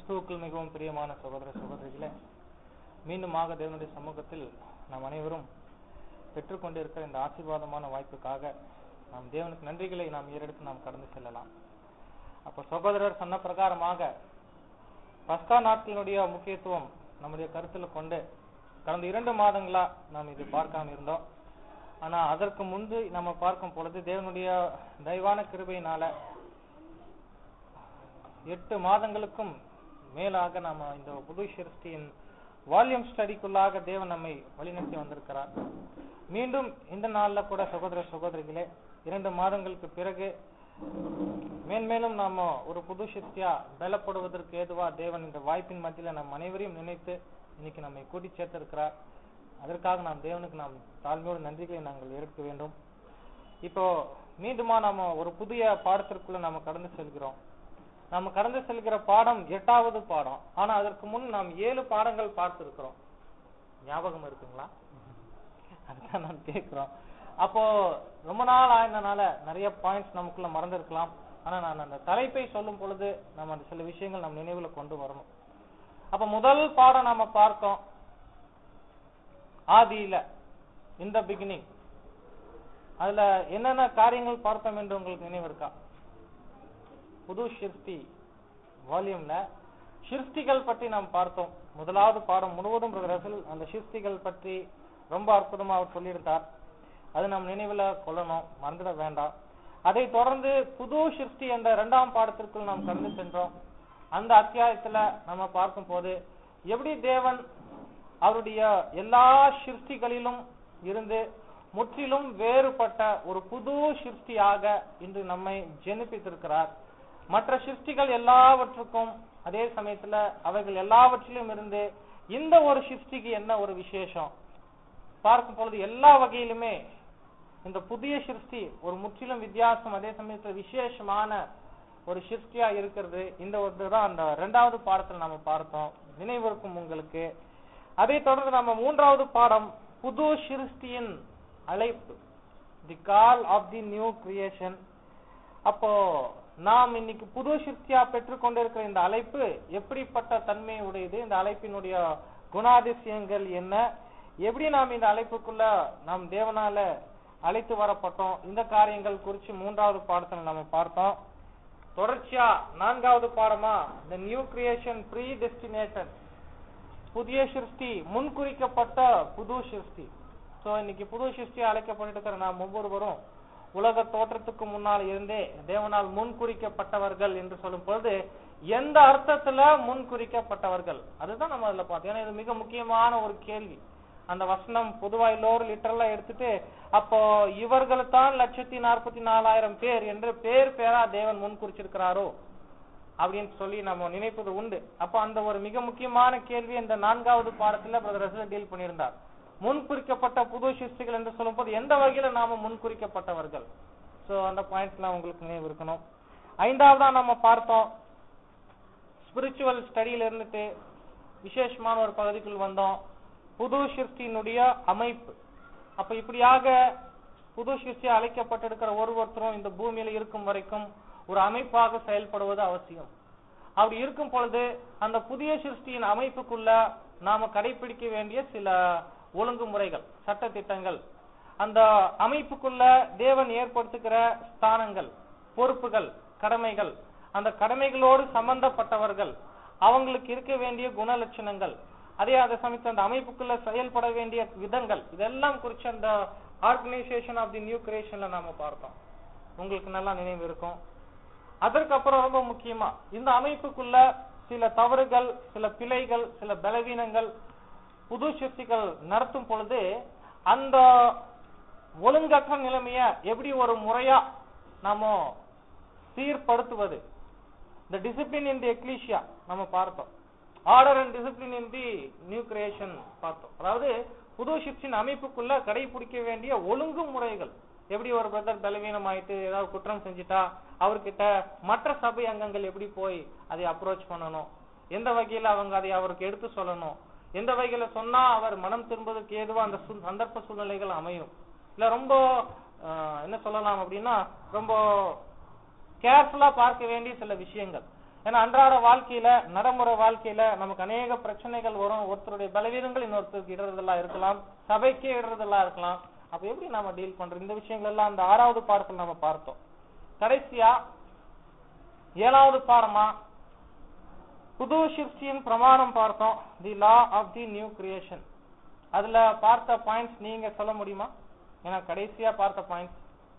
கிறிஸ்துவுக்குள் மிகவும் பிரியமான சகோதர சகோதரிகளே மீண்டுமாக தேவனுடைய சமூகத்தில் நாம் அனைவரும் பெற்றுக்கொண்டிருக்கிற இந்த ஆசீர்வாதமான வாய்ப்புக்காக நாம் தேவனுக்கு நன்றிகளை நாம் ஏறெடுத்து நாம் கடந்து செல்லலாம் அப்போ சகோதரர் சொன்ன பிரகாரமாக பஸ்கா நாட்களினுடைய முக்கியத்துவம் நம்முடைய கருத்துல கொண்டு கடந்த இரண்டு மாதங்களா நாம் இது பார்க்காம இருந்தோம் ஆனா அதற்கு முன்பு நம்ம பார்க்கும் பொழுது தேவனுடைய தயவான கிருபையினால எட்டு மாதங்களுக்கும் மேலாக நாம இந்த புது சிருஷ்டியின் வால்யூம் ஸ்டடிக்குள்ளாக தேவன் நம்மை வழிநடத்தி வந்திருக்கிறார் மீண்டும் இந்த நாள்ல கூட சகோதர சகோதரிகளே இரண்டு மாதங்களுக்கு பிறகு மேன்மேலும் நாம ஒரு புது சிருஷ்டியா பலப்படுவதற்கு ஏதுவா தேவன் இந்த வாய்ப்பின் மத்தியில நம் அனைவரையும் நினைத்து இன்னைக்கு நம்மை கூட்டி சேர்த்திருக்கிறார் அதற்காக நாம் தேவனுக்கு நாம் தாழ்மையோடு நன்றிகளை நாங்கள் எடுக்க வேண்டும் இப்போ மீண்டுமா நாம ஒரு புதிய பாடத்திற்குள்ள நாம கடந்து செல்கிறோம் நாம கடந்து செல்கிற பாடம் எட்டாவது பாடம் ஆனா அதற்கு முன் நாம் ஏழு பாடங்கள் பார்த்திருக்கிறோம் ஞாபகம் இருக்குங்களா அதுதான் நான் கேட்கிறோம் அப்போ ரொம்ப நாள் ஆயிருந்தனால நிறைய பாயிண்ட்ஸ் நமக்குள்ள மறந்திருக்கலாம் ஆனா நான் அந்த தலைப்பை சொல்லும் பொழுது நம்ம அந்த சில விஷயங்கள் நம்ம நினைவுல கொண்டு வரணும் அப்ப முதல் பாடம் நாம பார்த்தோம் ஆதியில இந்த பிகினிங் அதுல என்னென்ன காரியங்கள் பார்த்தோம் என்று உங்களுக்கு நினைவு இருக்கா புது சிருஷ்டி வால்யூம்ல சிருஷ்டிகள் பற்றி நாம் பார்த்தோம் முதலாவது பாடம் முழுவதும் பிரதரசில் அந்த சிருஷ்டிகள் பற்றி ரொம்ப அற்புதமா அவர் சொல்லியிருந்தார் அது நாம் நினைவுல கொள்ளணும் மறந்துட வேண்டாம் அதை தொடர்ந்து புது சிருஷ்டி என்ற இரண்டாம் பாடத்திற்குள் நாம் கடந்து சென்றோம் அந்த அத்தியாயத்துல நம்ம பார்க்கும் போது எப்படி தேவன் அவருடைய எல்லா சிருஷ்டிகளிலும் இருந்து முற்றிலும் வேறுபட்ட ஒரு புது சிருஷ்டியாக இன்று நம்மை ஜெனிப்பித்திருக்கிறார் மற்ற சிருஷ்டிகள் எல்லாவற்றுக்கும் அதே சமயத்துல அவைகள் எல்லாவற்றிலும் இருந்து இந்த ஒரு சிருஷ்டிக்கு என்ன ஒரு விசேஷம் பார்க்கும் பொழுது எல்லா வகையிலுமே இந்த புதிய சிருஷ்டி ஒரு முற்றிலும் வித்தியாசம் அதே சமயத்துல விசேஷமான ஒரு சிருஷ்டியா இருக்கிறது இந்த ஒரு தான் அந்த இரண்டாவது பாடத்துல நம்ம பார்த்தோம் நினைவிருக்கும் உங்களுக்கு அதை தொடர்ந்து நம்ம மூன்றாவது பாடம் புது சிருஷ்டியின் அழைப்பு the call of the new creation அப்போ நாம் இன்னைக்கு புது சிருஷ்டியா பெற்றுக்கொண்டிருக்கிற இந்த அழைப்பு எப்படிப்பட்ட தன்மை உடையது இந்த அழைப்பினுடைய குணாதிசயங்கள் என்ன எப்படி நாம் இந்த அழைப்புக்குள்ள நாம் தேவனால அழைத்து வரப்பட்டோம் இந்த காரியங்கள் குறித்து மூன்றாவது பாடத்தில் நம்ம பார்த்தோம் தொடர்ச்சியா நான்காவது பாடமா the new creation predestination புதிய சிருஷ்டி முன்குறிக்கப்பட்ட புது சிருஷ்டி சோ இன்னைக்கு புது சிருஷ்டியா அழைக்கப்பட்டிருக்கிற நாம் ஒவ்வொருவரும் உலக தோற்றத்துக்கு முன்னால் இருந்தே தேவனால் முன்குறிக்கப்பட்டவர்கள் என்று சொல்லும் பொழுது எந்த அர்த்தத்துல முன்குறிக்கப்பட்டவர்கள் அதுதான் நம்ம அதுல பார்த்தோம் ஏன்னா இது மிக முக்கியமான ஒரு கேள்வி அந்த வசனம் பொதுவா எல்லோரும் லிட்டரலா எடுத்துட்டு அப்போ இவர்கள் தான் லட்சத்தி நாற்பத்தி நாலாயிரம் பேர் என்று பேர் பேரா தேவன் முன் குறிச்சிருக்கிறாரோ அப்படின்னு சொல்லி நம்ம நினைப்பது உண்டு அப்போ அந்த ஒரு மிக முக்கியமான கேள்வி இந்த நான்காவது பாடத்துல பிரதர் டீல் பண்ணியிருந்தார் முன்குறிக்கப்பட்ட புது சிருஷ்டிகள் என்று சொல்லும்போது எந்த வகையில நாம முன்குறிக்கப்பட்டவர்கள் சோ அந்த பாயிண்ட்ஸ்லாம் உங்களுக்கு நினைவு இருக்கணும் ஐந்தாவதா நம்ம பார்த்தோம் ஸ்பிரிச்சுவல் ஸ்டடியில இருந்துட்டு விசேஷமான ஒரு பகுதிக்குள் வந்தோம் புது சிருஷ்டியினுடைய அமைப்பு அப்ப இப்படியாக புது சிருஷ்டி அழைக்கப்பட்டிருக்கிற ஒரு ஒருத்தரும் இந்த பூமியில இருக்கும் வரைக்கும் ஒரு அமைப்பாக செயல்படுவது அவசியம் அப்படி இருக்கும் பொழுது அந்த புதிய சிருஷ்டியின் அமைப்புக்குள்ள நாம கடைபிடிக்க வேண்டிய சில ஒழுங்குமுறைகள் சட்ட திட்டங்கள் அந்த அமைப்புக்குள்ள தேவன் ஏற்படுத்துகிற ஸ்தானங்கள் பொறுப்புகள் கடமைகள் அந்த கடமைகளோடு சம்பந்தப்பட்டவர்கள் அவங்களுக்கு இருக்க வேண்டிய குணலட்சணங்கள் அதே அதே சமயத்தில் அந்த அமைப்புக்குள்ள செயல்பட வேண்டிய விதங்கள் இதெல்லாம் குறிச்சு அந்த ஆர்கனைசேஷன் ஆஃப் தி நியூ கிரியேஷன்ல நாம பார்த்தோம் உங்களுக்கு நல்லா நினைவு இருக்கும் அதற்கப்புறம் ரொம்ப முக்கியமா இந்த அமைப்புக்குள்ள சில தவறுகள் சில பிழைகள் சில பலவீனங்கள் புது சிருஷ்டிகள் நடத்தும் பொழுது அந்த ஒழுங்கற்ற நிலைமைய எப்படி ஒரு முறையா நாம சீர்படுத்துவது இந்த டிசிப்ளின் இன் தி எக்லீஷியா நம்ம பார்த்தோம் order and discipline in the new creation பார்த்தோம் அதாவது புது சிப்ஸின் அமைப்புக்குள்ள கடைபிடிக்க வேண்டிய ஒழுங்கு முறைகள் எப்படி ஒரு பிரதர் பலவீனம் ஆயிட்டு ஏதாவது குற்றம் செஞ்சுட்டா அவர்கிட்ட மற்ற சபை அங்கங்கள் எப்படி போய் அதை அப்ரோச் பண்ணணும் எந்த வகையில அவங்க அதை அவருக்கு எடுத்து சொல்லணும் எந்த வகையில சொன்னா அவர் மனம் திரும்புவதற்கு ஏதுவா அந்த சந்தர்ப்ப சூழ்நிலைகள் அமையும் இல்ல ரொம்ப என்ன சொல்லலாம் அப்படின்னா ரொம்ப கேர்ஃபுல்லா பார்க்க வேண்டிய சில விஷயங்கள் ஏன்னா அன்றாட வாழ்க்கையில நடைமுறை வாழ்க்கையில நமக்கு அநேக பிரச்சனைகள் வரும் ஒருத்தருடைய பலவீனங்கள் இன்னொருத்தருக்கு இடறதெல்லாம் இருக்கலாம் சபைக்கே இடறதெல்லாம் இருக்கலாம் அப்ப எப்படி நாம டீல் பண்றோம் இந்த விஷயங்கள் எல்லாம் அந்த ஆறாவது பாடத்தில் நம்ம பார்த்தோம் கடைசியா ஏழாவது பாடமா புது சிருஷ்டியின் பிரமாணம் பார்த்தோம் the law of the new creation அதுல பார்த்த பாயிண்ட்ஸ் நீங்க சொல்ல முடியுமா ஏன்னா கடைசியா பார்த்த பாயிண்ட்ஸ்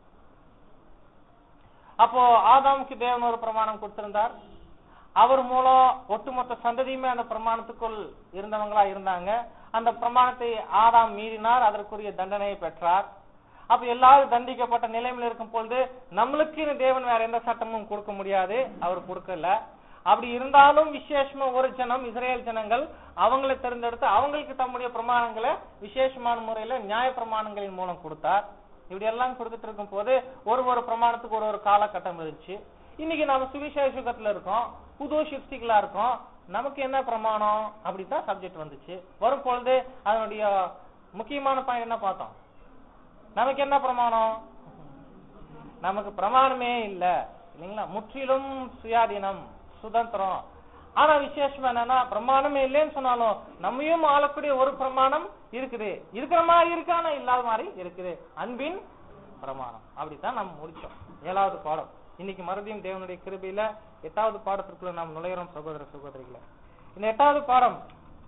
அப்போ ஆதாமுக்கு தேவன் ஒரு பிரமாணம் கொடுத்திருந்தார் அவர் மூலம் ஒட்டுமொத்த சந்ததியுமே அந்த பிரமாணத்துக்குள் இருந்தவங்களா இருந்தாங்க அந்த பிரமாணத்தை ஆதாம் மீறினார் அதற்குரிய தண்டனையை பெற்றார் அப்ப எல்லாரும் தண்டிக்கப்பட்ட நிலைமையில இருக்கும் பொழுது நம்மளுக்கு தேவன் வேற எந்த சட்டமும் கொடுக்க முடியாது அவர் கொடுக்கல அப்படி இருந்தாலும் விசேஷமா ஒரு ஜனம் இஸ்ரேல் ஜனங்கள் அவங்களை தேர்ந்தெடுத்து அவங்களுக்கு தம்முடைய பிரமாணங்களை விசேஷமான முறையில நியாய பிரமாணங்களின் மூலம் கொடுத்தார் இப்படி எல்லாம் கொடுத்துட்டு இருக்கும் போது ஒரு ஒரு பிரமாணத்துக்கு ஒரு ஒரு காலகட்டம் இருந்துச்சு இன்னைக்கு நாம சுவிசேஷ யுகத்துல இருக்கோம் புது சிருஷ்டிகளா இருக்கோம் நமக்கு என்ன பிரமாணம் அப்படித்தான் சப்ஜெக்ட் வந்துச்சு வரும் பொழுது அதனுடைய முக்கியமான பாயிண்ட் என்ன பார்த்தோம் நமக்கு என்ன பிரமாணம் நமக்கு பிரமாணமே இல்ல இல்லைங்களா முற்றிலும் சுயாதீனம் சுதந்திரம் ஆனா விசேஷம் என்னன்னா பிரமாணமே இல்லைன்னு சொன்னாலும் நம்மையும் ஆளக்கூடிய ஒரு பிரமாணம் இருக்குது இருக்கிற மாதிரி இருக்கு ஆனா இல்லாத மாதிரி இருக்குது அன்பின் பிரமாணம் அப்படித்தான் நம்ம முடிச்சோம் ஏழாவது பாடம் இன்னைக்கு மறுபடியும் தேவனுடைய கிருபையில எட்டாவது பாடத்திற்குள்ள நாம் நுழையிறோம் சகோதர சகோதரிகளை இந்த எட்டாவது பாடம்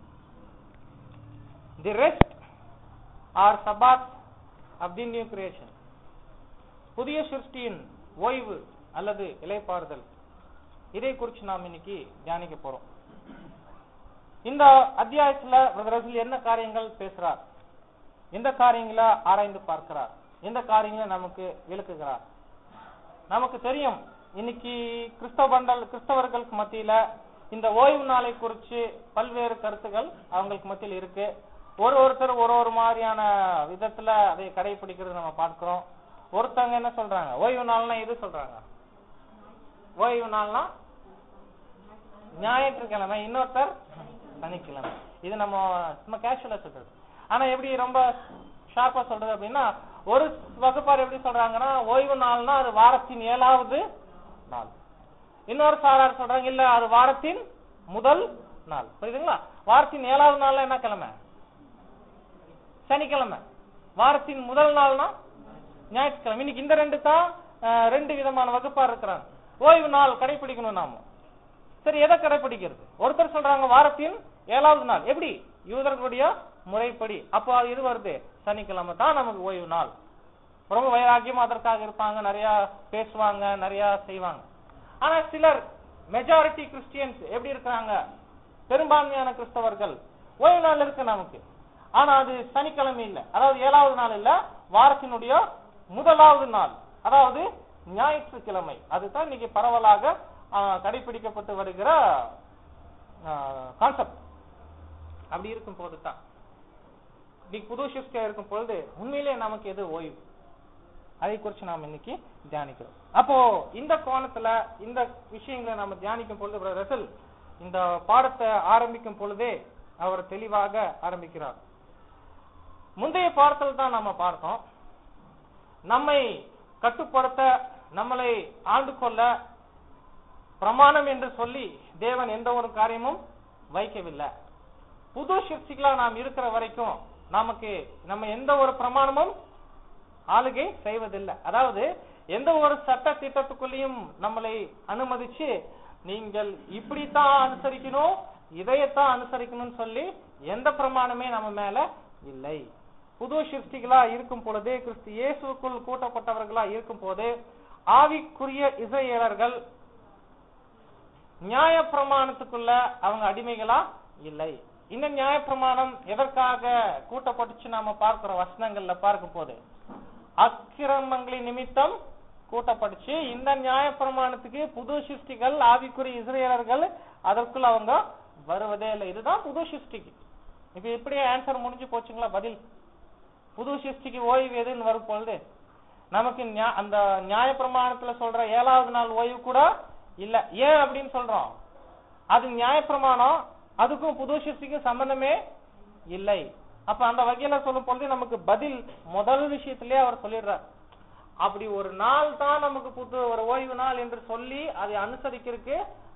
the rest or sabbath of the new creation புதிய சிருஷ்டியின் ஓய்வு அல்லது இலைப்பாறுதல் இதை குறித்து நாம் இன்னைக்கு தியானிக்க போறோம் இந்த அத்தியாயத்துல ரசூல் என்ன காரியங்கள் பேசுறார் எந்த காரியங்களை ஆராய்ந்து பார்க்கிறார் எந்த காரியங்களை நமக்கு விளக்குகிறார் நமக்கு தெரியும் இன்னைக்கு கிறிஸ்தவ பண்டல் கிறிஸ்தவர்களுக்கு மத்தியில இந்த ஓய்வு நாளை குறித்து பல்வேறு கருத்துகள் அவங்களுக்கு மத்தியில் இருக்கு ஒரு ஒருத்தர் ஒரு ஒரு மாதிரியான விதத்துல அதை கடைபிடிக்கிறது நம்ம பார்க்கிறோம் ஒருத்தவங்க என்ன சொல்றாங்க ஓய்வு நாள்னா எது சொல்றாங்க ஓய்வு நாள்னா ஞாயிற்றுக்கிழமை இன்னொருத்தர் சனிக்கிழமை இது நம்ம சும்மா கேஷுவலா சொல்றது ஆனா எப்படி ரொம்ப ஷார்ப்பா சொல்றது அப்படின்னா ஒரு வகுப்பார் எப்படி சொல்றாங்கன்னா ஓய்வு நாள்னா அது வாரத்தின் ஏழாவது நாள் இன்னொரு சாரார் சொல்றாங்க இல்ல அது வாரத்தின் முதல் நாள் புரியுதுங்களா வாரத்தின் ஏழாவது நாள்ல என்ன கிழமை சனிக்கிழமை வாரத்தின் முதல் நாள்னா ஞாயிற்றுக்கிழமை இன்னைக்கு இந்த ரெண்டு தான் அஹ், ரெண்டு விதமான வகுப்பார் இருக்கிறாங்க ஓய்வு நாள் கடைபிடிக்கணும் நாம சரி எதை கடைபிடிக்கிறது ஒருத்தர் சொல்றாங்க வாரத்தின் ஏழாவது நாள் எப்படி யூதர்களுடைய முறைப்படி அப்போ அது இது வருது சனிக்கிழமை தான் நமக்கு ஓய்வு நாள் ரொம்ப வைராக்கியமா அதற்காக இருப்பாங்க நிறைய பேசுவாங்க நிறைய செய்வாங்க ஆனா சிலர் மெஜாரிட்டி கிறிஸ்டியன்ஸ் எப்படி இருக்கிறாங்க பெரும்பான்மையான கிறிஸ்தவர்கள் ஓய்வு நாள் இருக்கு நமக்கு ஆனா அது சனிக்கிழமை இல்ல அதாவது ஏழாவது நாள் இல்ல வாரத்தினுடைய முதலாவது நாள் அதாவது ஞாயிற்றுக்கிழமை அதுதான் இன்னைக்கு பரவலாக ஆ, கடைபிடிக்கப்பட்டு வருகிற கான்செப்ட் அப்படி இருக்கும் போது தான் இன்னைக்கு புது ஷிஃப்டா இருக்கும் பொழுது உண்மையிலே நமக்கு எது ஓய்வு அதை குறித்து நாம் இன்னைக்கு தியானிக்கிறோம் அப்போ இந்த கோணத்துல இந்த விஷயங்களை நாம தியானிக்கும் பொழுது brother ரசல் இந்த பாடத்தை ஆரம்பிக்கும் பொழுதே அவர் தெளிவாக ஆரம்பிக்கிறார் முந்தைய பாடத்தில் தான் நம்ம பார்த்தோம் நம்மை கட்டுப்படுத்த நம்மளை ஆண்டு கொள்ள பிரமாணம் என்று சொல்லி தேவன் எந்த ஒரு காரியமும் வைக்கவில்லை புது சிருஷ்டிகளா நாம் இருக்கிற வரைக்கும் நமக்கு நம்ம எந்த ஒரு பிரமாணமும் ஆளுகை செய்வதில்லை அதாவது எந்த ஒரு சட்ட திட்டத்துக்குள்ளேயும் நம்மளை அனுமதிச்சு நீங்கள் இப்படித்தான் அனுசரிக்கணும் இதையத்தான் அனுசரிக்கணும்னு சொல்லி எந்த பிரமாணமே நம்ம மேல இல்லை புது சிருஷ்டிகளா இருக்கும் பொழுது கிறிஸ்து இயேசுக்குள் கூட்டப்பட்டவர்களா இருக்கும் போது ஆவிக்குரிய இசையலர்கள் நியாய பிரமாணத்துக்குள்ள அவங்க அடிமைகளா இல்லை இந்த நியாய பிரமாணம் எதற்காக கூட்டப்பட்டுச்சு நாம பார்க்கிற வசனங்கள்ல பார்க்கும் போது அக்கிரமங்களின் நிமித்தம் கூட்டப்பட்டுச்சு இந்த நியாய பிரமாணத்துக்கு புது சிருஷ்டிகள் ஆவிக்குரிய இஸ்ரேலர்கள் அதற்குள்ள அவங்க வருவதே இல்லை இதுதான் புது சிருஷ்டிக்கு இப்ப இப்படியே ஆன்சர் முடிஞ்சு போச்சுங்களா பதில் புது சிருஷ்டிக்கு ஓய்வு எதுன்னு வரும் பொழுது நமக்கு நியா- அந்த நியாய பிரமாணத்துல சொல்ற ஏழாவது நாள் ஓய்வு கூட இல்ல ஏன் அப்படின்னு சொல்றோம் அது நியாய பிரமாணம் அதுக்கும் புது சிருஷ்டிக்கும் சம்பந்தமே இல்லை அப்ப அந்த வகையில சொல்லும் பொழுது நமக்கு பதில் முதல் விஷயத்திலேயே அவர் சொல்லிடுறார் அப்படி ஒரு நாள் தான் நமக்கு புது ஒரு ஓய்வு நாள் என்று சொல்லி அதை அனுசரிக்கிறதுக்கு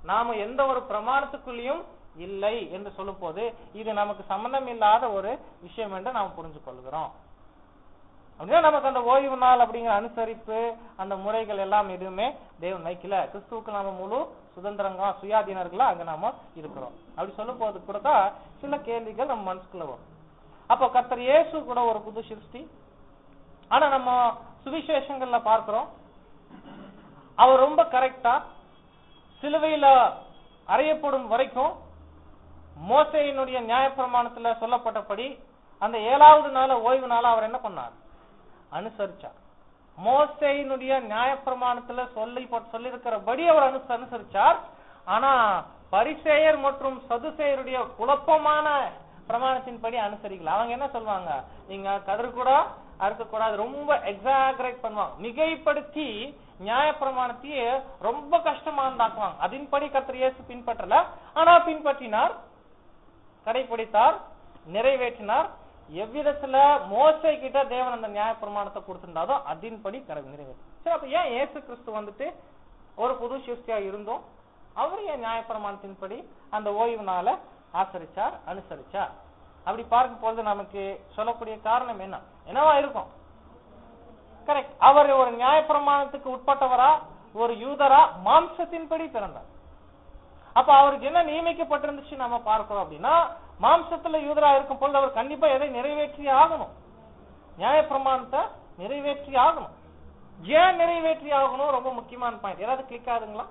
நாம எந்த ஒரு பிரமாணத்துக்குள்ளேயும் இல்லை என்று சொல்லும் போது இது நமக்கு சம்பந்தம் இல்லாத ஒரு விஷயம் என்று நாம் புரிஞ்சு கொள்கிறோம் அப்படின்னா நமக்கு அந்த ஓய்வு நாள் அப்படிங்கிற அனுசரிப்பு அந்த முறைகள் எல்லாம் எதுவுமே தேவன் வைக்கல கிறிஸ்துவுக்கு நாம முழு சுதந்திரங்களா சுயாதீனர்களா அங்க நாம இருக்கிறோம் அப்படி சொல்லும் போது கூட தான் சில கேள்விகள் நம்ம மனசுக்குள்ள வரும் அப்போ கர்த்தர் இயேசு கூட ஒரு புது சிருஷ்டி ஆனா நம்ம சுவிசேஷங்கள்ல பார்க்கிறோம் அவர் ரொம்ப கரெக்டா சிலுவையில அறையப்படும் வரைக்கும் மோசையினுடைய நியாயப்பிரமாணத்துல சொல்லப்பட்டபடி அந்த ஏழாவது நாள ஓய்வு நாள அவர் என்ன பண்ணார் அனுசரிச்சார் மோசையினுடைய நியாயப்பிரமாணத்துல சொல்லி சொல்லியிருக்கிறபடி அவர் அனு அனுசரிச்சார் ஆனா பரிசேயர் மற்றும் சதுசேயருடைய குழப்பமான பிரமாணத்தின்படி அனுசரிக்கல அவங்க என்ன சொல்லுவாங்க நீங்க கதிர் கூட அறுக்க கூடாது ரொம்ப எக்ஸாகரேட் பண்ணுவாங்க மிகைப்படுத்தி நியாயப்பிரமாணத்தையே ரொம்ப கஷ்டமா இருந்தாக்குவாங்க அதன்படி கர்த்தர் இயேசு பின்பற்றல ஆனா பின்பற்றினார் கடைபிடித்தார் நிறைவேற்றினார் எவ்விதத்துல மோசை கிட்ட தேவன் அந்த நியாய பிரமாணத்தை கொடுத்திருந்தாதோ அதன்படி கடை நிறைவேற்றி சரி அப்ப ஏன் இயேசு கிறிஸ்து வந்துட்டு ஒரு புது சிருஷ்டியா இருந்தும் அவர் ஏன் நியாய பிரமாணத்தின்படி அந்த ஓய்வு நாளை ஆசரிச்சார் அனுசரிச்சார் அப்படி பார்க்கும் பொழுது நமக்கு சொல்லக்கூடிய காரணம் என்ன என்னவா இருக்கும் கரெக்ட் அவர் ஒரு நியாய பிரமாணத்துக்கு உட்பட்டவரா ஒரு யூதரா மாம்சத்தின்படி பிறந்தார் அப்ப அவருக்கு என்ன நியமிக்கப்பட்டிருந்துச்சு நம்ம பார்க்கிறோம் அப்படின்னா மாம்சத்துல யூதரா இருக்கும் பொழுது அவர் கண்டிப்பா எதை நிறைவேற்றி ஆகணும் நியாய பிரமாணத்தை நிறைவேற்றி ஆகணும் ஏன் நிறைவேற்றி ஆகணும் ரொம்ப முக்கியமான பாயிண்ட் ஏதாவது கிளிக் ஆகுதுங்களா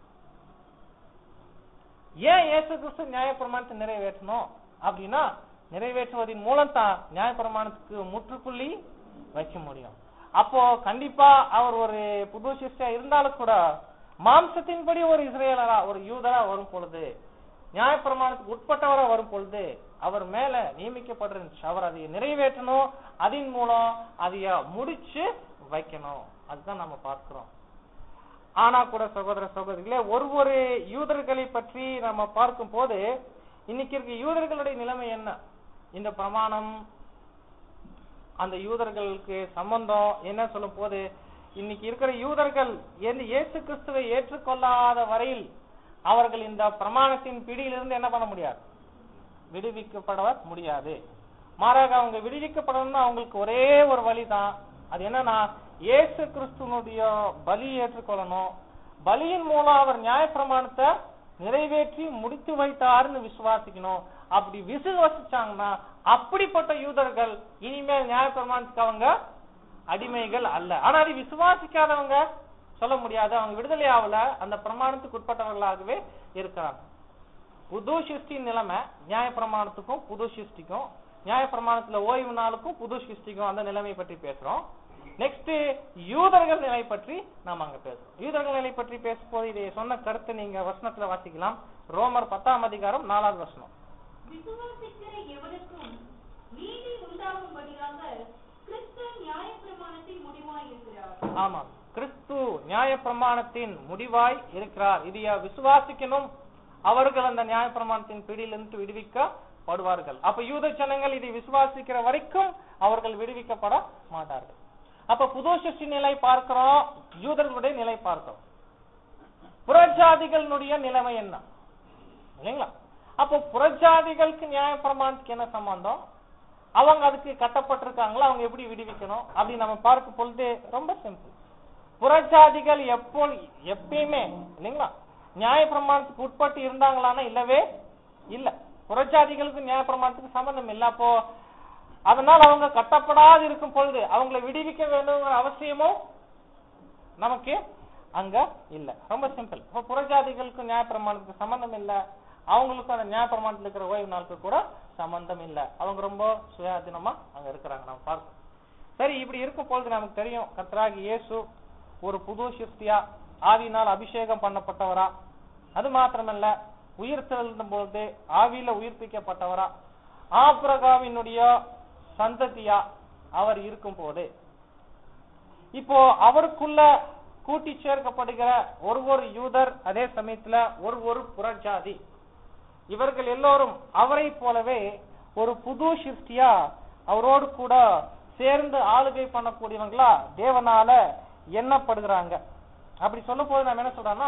ஏன் இயேசு கிறிஸ்து நியாய பிரமாணத்தை நிறைவேற்றணும் அப்படின்னா நிறைவேற்றுவதன் மூலம் தான் நியாய பிரமாணத்துக்கு முற்றுப்புள்ளி வைக்க முடியும் அப்போ கண்டிப்பா அவர் ஒரு புது சிஷ்யா இருந்தாலும் கூட மாம்சத்தின்படி ஒரு இஸ்ரேலரா ஒரு யூதரா வரும் பொழுது நியாயப்பிரமாணத்துக்கு உட்பட்டவரா வரும் பொழுது அவர் மேல நியமிக்கப்பட்டிருந்துச்சு அவர் அதை நிறைவேற்றணும் அதன் மூலம் அதைய முடிச்சு வைக்கணும் அதுதான் நம்ம பார்க்கிறோம் ஆனா கூட சகோதர சகோதரிகளே ஒரு ஒரு யூதர்களை பற்றி நம்ம பார்க்கும் போது இன்னைக்கு இருக்க யூதர்களுடைய நிலைமை என்ன இந்த பிரமாணம் அந்த யூதர்களுக்கு சம்பந்தம் என்ன சொல்லும் போது இன்னைக்கு இருக்கிற யூதர்கள் எந்த இயேசு கிறிஸ்துவை ஏற்றுக்கொள்ளாத வரையில் அவர்கள் இந்த பிரமாணத்தின் பிடியிலிருந்து என்ன பண்ண முடியாது விடுவிக்கப்பட முடியாது மாறாக அவங்க விடுவிக்கப்படணும்னா அவங்களுக்கு ஒரே ஒரு வழிதான் அது என்னன்னா இயேசு கிறிஸ்துவனுடைய பலி ஏற்றுக்கொள்ளணும் பலியின் மூலம் அவர் நியாயப்பிரமாணத்தை நிறைவேற்றி முடித்து வைத்தாருன்னு விசுவாசிக்கணும் அப்படி விசுவாசிச்சாங்கன்னா அப்படிப்பட்ட யூதர்கள் இனிமேல் நியாயப்பிரமாணத்துக்கு அவங்க அடிமைகள் அல்ல ஆனா அது விசுவாசிக்காதவங்க சொல்ல முடியாது அவங்க விடுதலை ஆகல அந்த பிரமாணத்துக்கு உட்பட்டவர்களாகவே இருக்கிறாங்க புது சிருஷ்டியின் நிலைமை நியாய பிரமாணத்துக்கும் புது சிருஷ்டிக்கும் நியாய பிரமாணத்துல ஓய்வு நாளுக்கும் புது சிருஷ்டிக்கும் அந்த நிலைமை பற்றி பேசுறோம் நெக்ஸ்ட் யூதர்கள் நிலை பற்றி நாம அங்க பேசுறோம் யூதர்கள் நிலை பற்றி பேசும்போது இதை சொன்ன கருத்து நீங்க வசனத்துல வாசிக்கலாம் ரோமர் பத்தாம் அதிகாரம் நாலாவது வசனம் விசுவாசிக்கிற எவனுக்கும் நீதி உண்டாகும்படியாக கிறிஸ்து நியாயப்பிரமாணத்தின் முடிவாயிருக்கிறார் ஆமா கிறிஸ்து நியாய பிரமாணத்தின் முடிவாய் இருக்கிறார் இதைய விசுவாசிக்கணும் அவர்கள் அந்த நியாய பிரமாணத்தின் பிடியிலிருந்து விடுவிக்கப்படுவார்கள் அப்ப யூத ஜனங்கள் இதை விசுவாசிக்கிற வரைக்கும் அவர்கள் விடுவிக்கப்பட மாட்டார்கள் அப்ப புது சிருஷ்டி நிலை பார்க்கிறோம் யூதர்களுடைய நிலை பார்க்கிறோம் புறஜாதிகளுடைய நிலைமை என்ன இல்லைங்களா அப்போ புறஜாதிகளுக்கு நியாய பிரமாணத்துக்கு என்ன சம்பந்தம் அவங்க அதுக்கு கட்டப்பட்டிருக்காங்களா அவங்க எப்படி விடுவிக்கணும் அப்படி நம்ம பார்க்கும் பொழுது ரொம்ப சிம்பிள் புறஜாதிகள் எப்போ எப்பயுமே இல்லைங்களா நியாய பிரமாணத்துக்கு உட்பட்டு இருந்தாங்களான்னா இல்லவே இல்ல புறஜாதிகளுக்கு நியாய பிரமாணத்துக்கு சம்பந்தம் இல்ல அப்போ அதனால அவங்க கட்டப்படாது இருக்கும் பொழுது அவங்களை விடுவிக்க வேண்டுங்கிற அவசியமும் நமக்கு அங்க இல்ல ரொம்ப சிம்பிள் இப்ப புறஜாதிகளுக்கு நியாய பிரமாணத்துக்கு சம்பந்தம் இல்ல அவங்களுக்கும் அந்த நியாய பிரமாணத்துல இருக்கிற ஓய்வு நாளுக்கு கூட சம்பந்தம் இல்ல அவங்க ரொம்ப சுயாதீனமா அங்க இருக்கிறாங்க நம்ம பார்க்கணும் சரி இப்படி இருக்கும் பொழுது நமக்கு தெரியும் கர்த்தராகி இயேசு ஒரு புது சிருஷ்டியா ஆவியினால் அபிஷேகம் பண்ணப்பட்டவரா அது மாத்திரமல்ல உயிர் தெழுந்த பொழுது ஆவியில உயிர்ப்பிக்கப்பட்டவரா ஆபிரகாமினுடைய சந்ததியா அவர் இருக்கும் போது இப்போ அவருக்குள்ள கூட்டி சேர்க்கப்படுகிற ஒரு ஒரு யூதர் அதே சமயத்துல ஒரு ஒரு புறஜாதி இவர்கள் எல்லோரும் அவரை போலவே ஒரு புது சிருஷ்டியா அவரோடு கூட சேர்ந்து ஆளுகை பண்ணக்கூடியவங்களா தேவனால எண்ணப்படுகிறாங்க அப்படி சொல்லும் போது நம்ம என்ன சொல்றோம்னா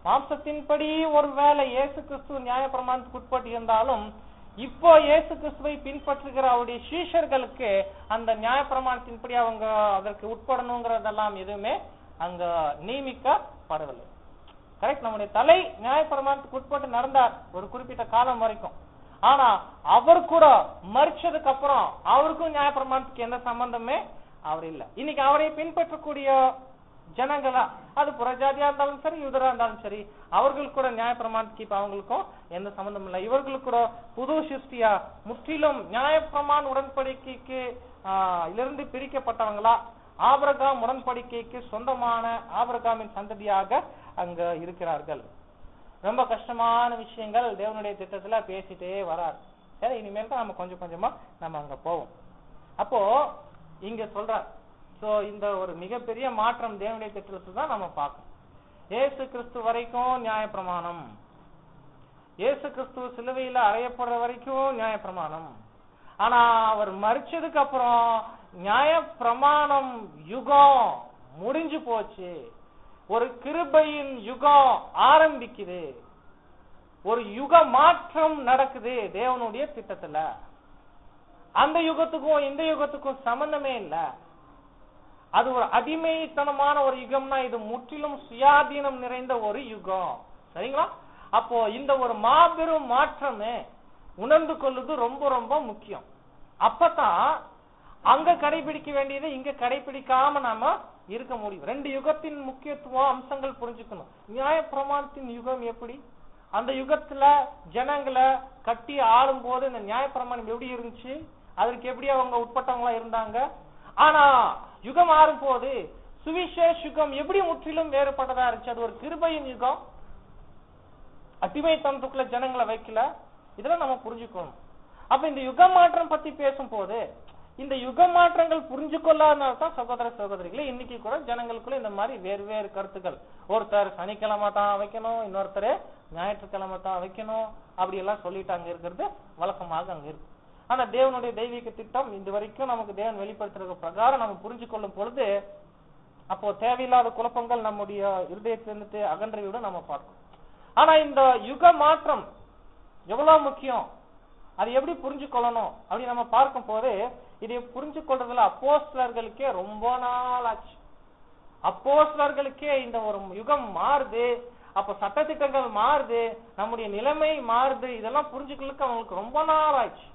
மாம்சத்தின்படி ஒருவேளை இயேசு கிறிஸ்து நியாயப்பிரமாணத்துக்கு உட்பட்டு இருந்தாலும் இப்போ இயேசு கிறிஸ்துவை பின்பற்றுகிற அவருடைய சீஷர்களுக்கு அந்த நியாயப்பிரமாணத்தின்படி அவங்க அதற்கு உட்படணுங்கிறதெல்லாம் எதுவுமே அங்க நியமிக்கப்படவில்லை கரெக்ட் நம்முடைய தலை நியாயப்பிரமாணத்துக்கு உட்பட்டு நடந்தார் ஒரு குறிப்பிட்ட காலம் வரைக்கும் ஆனா அவர் கூட மறிச்சதுக்கு அப்புறம் அவருக்கும் நியாயப்பிரமாணத்துக்கு எந்த சம்பந்தமே அவர் இல்ல இன்னைக்கு அவரை பின்பற்றக்கூடிய ஜனங்களா அது புறஜாதியா இருந்தாலும் சரி யூதரா இருந்தாலும் சரி அவர்கள் கூட நியாயப்பிரமாணத்துக்கு இப்ப அவங்களுக்கும் எந்த சம்பந்தம் இல்லை இவர்களுக்கு கூட புது சிருஷ்டியா முற்றிலும் நியாயப்பிரமாண உடன்படிக்கைக்கு ஆஹ், இலிருந்து பிரிக்கப்பட்டவங்களா ஆபிரகாம் உடன்படிக்கைக்கு சொந்தமான ஆபிரகாமின் சந்ததியாக அங்க இருக்கிறார்கள் ரொம்ப கஷ்டமான விஷயங்கள் தேவனுடைய திட்டத்துல பேசிட்டே வரார் சரி இனிமேல் தான் நம்ம கொஞ்சம் கொஞ்சமா நம்ம அங்க போவோம் அப்போ இங்க சொல்றார் சோ இந்த ஒரு மிகப்பெரிய மாற்றம் தேவனுடைய திட்டத்துல தான் நம்ம பார்க்கணும் இயேசு கிறிஸ்து வரைக்கும் நியாயப்பிரமாணம் இயேசு கிறிஸ்து சிலுவையில அறையப்படுற வரைக்கும் நியாயப்பிரமாணம் ஆனா அவர் மறிச்சதுக்கு அப்புறம் நியாயப்பிரமாணம் யுகம் முடிஞ்சு போச்சு ஒரு கிருபையின் யுகம் ஆரம்பிக்குது ஒரு யுக மாற்றம் நடக்குது தேவனுடைய திட்டத்துல அந்த யுகத்துக்கும் இந்த யுகத்துக்கும் சம்பந்தமே இல்ல அது ஒரு அடிமைத்தனமான ஒரு யுகம்னா இது முற்றிலும் சுயாதீனம் நிறைந்த ஒரு யுகம் சரிங்களா அப்போ இந்த ஒரு மாபெரும் மாற்றமே உணர்ந்து கொள்வது ரொம்ப ரொம்ப முக்கியம் அப்பதான் அங்க கடைபிடிக்க வேண்டியதை இங்க கடைபிடிக்காம நாம இருக்க முடியும் ரெண்டு யுகத்தின் முக்கியத்துவம் அம்சங்கள் புரிஞ்சுக்கணும் நியாய பிரமாணத்தின் யுகம் எப்படி அந்த யுகத்துல ஜனங்களை கட்டி ஆளும் போது இந்த நியாய பிரமாணம் எப்படி இருந்துச்சு அதற்கு எப்படி அவங்க உட்பட்டவங்களா இருந்தாங்க ஆனா யுகம் மாறும் போது சுவிசேஷ யுகம் எப்படி முற்றிலும் வேறுபட்டதா இருந்துச்சு அது ஒரு கிருபையின் யுகம் அடிமைத்தனத்துக்குள்ள ஜனங்களை வைக்கல இதெல்லாம் நம்ம புரிஞ்சுக்கணும் அப்ப இந்த யுக மாற்றம் பத்தி பேசும்போது இந்த யுக மாற்றங்கள் புரிஞ்சு கொள்ளாதனால தான் சகோதர சகோதரிகளே இன்னைக்கு கூட ஜனங்களுக்குள்ள இந்த மாதிரி வேறு வேறு கருத்துக்கள் ஒருத்தர் சனிக்கிழமை தான் வைக்கணும் இன்னொருத்தர் ஞாயிற்றுக்கிழமை தான் வைக்கணும் அப்படி எல்லாம் சொல்லிட்டு அங்க இருக்கிறது வழக்கமாக அங்க இருக்கு ஆனா தேவனுடைய தெய்வீக திட்டம் இது வரைக்கும் நமக்கு தேவன் வெளிப்படுத்துற பிரகாரம் நம்ம புரிஞ்சு கொள்ளும் பொழுது அப்போ தேவையில்லாத குழப்பங்கள் நம்முடைய இருதயத்திலிருந்து அகன்றவிட நம்ம பார்க்கணும் ஆனா இந்த யுக மாற்றம் எவ்வளவு முக்கியம் அது எப்படி புரிஞ்சு கொள்ளணும் அப்படி நம்ம பார்க்கும் போது இதை புரிஞ்சு கொள்றதுல அப்போஸ்தலர்களுக்கே ரொம்ப நாள் ஆச்சு அப்போஸ்தலர்களுக்கே இந்த ஒரு யுகம் மாறுது அப்ப சட்டத்திட்டங்கள் மாறுது நம்முடைய நிலைமை மாறுது இதெல்லாம் புரிஞ்சுக்கிறதுக்கு அவங்களுக்கு ரொம்ப நாள் ஆச்சு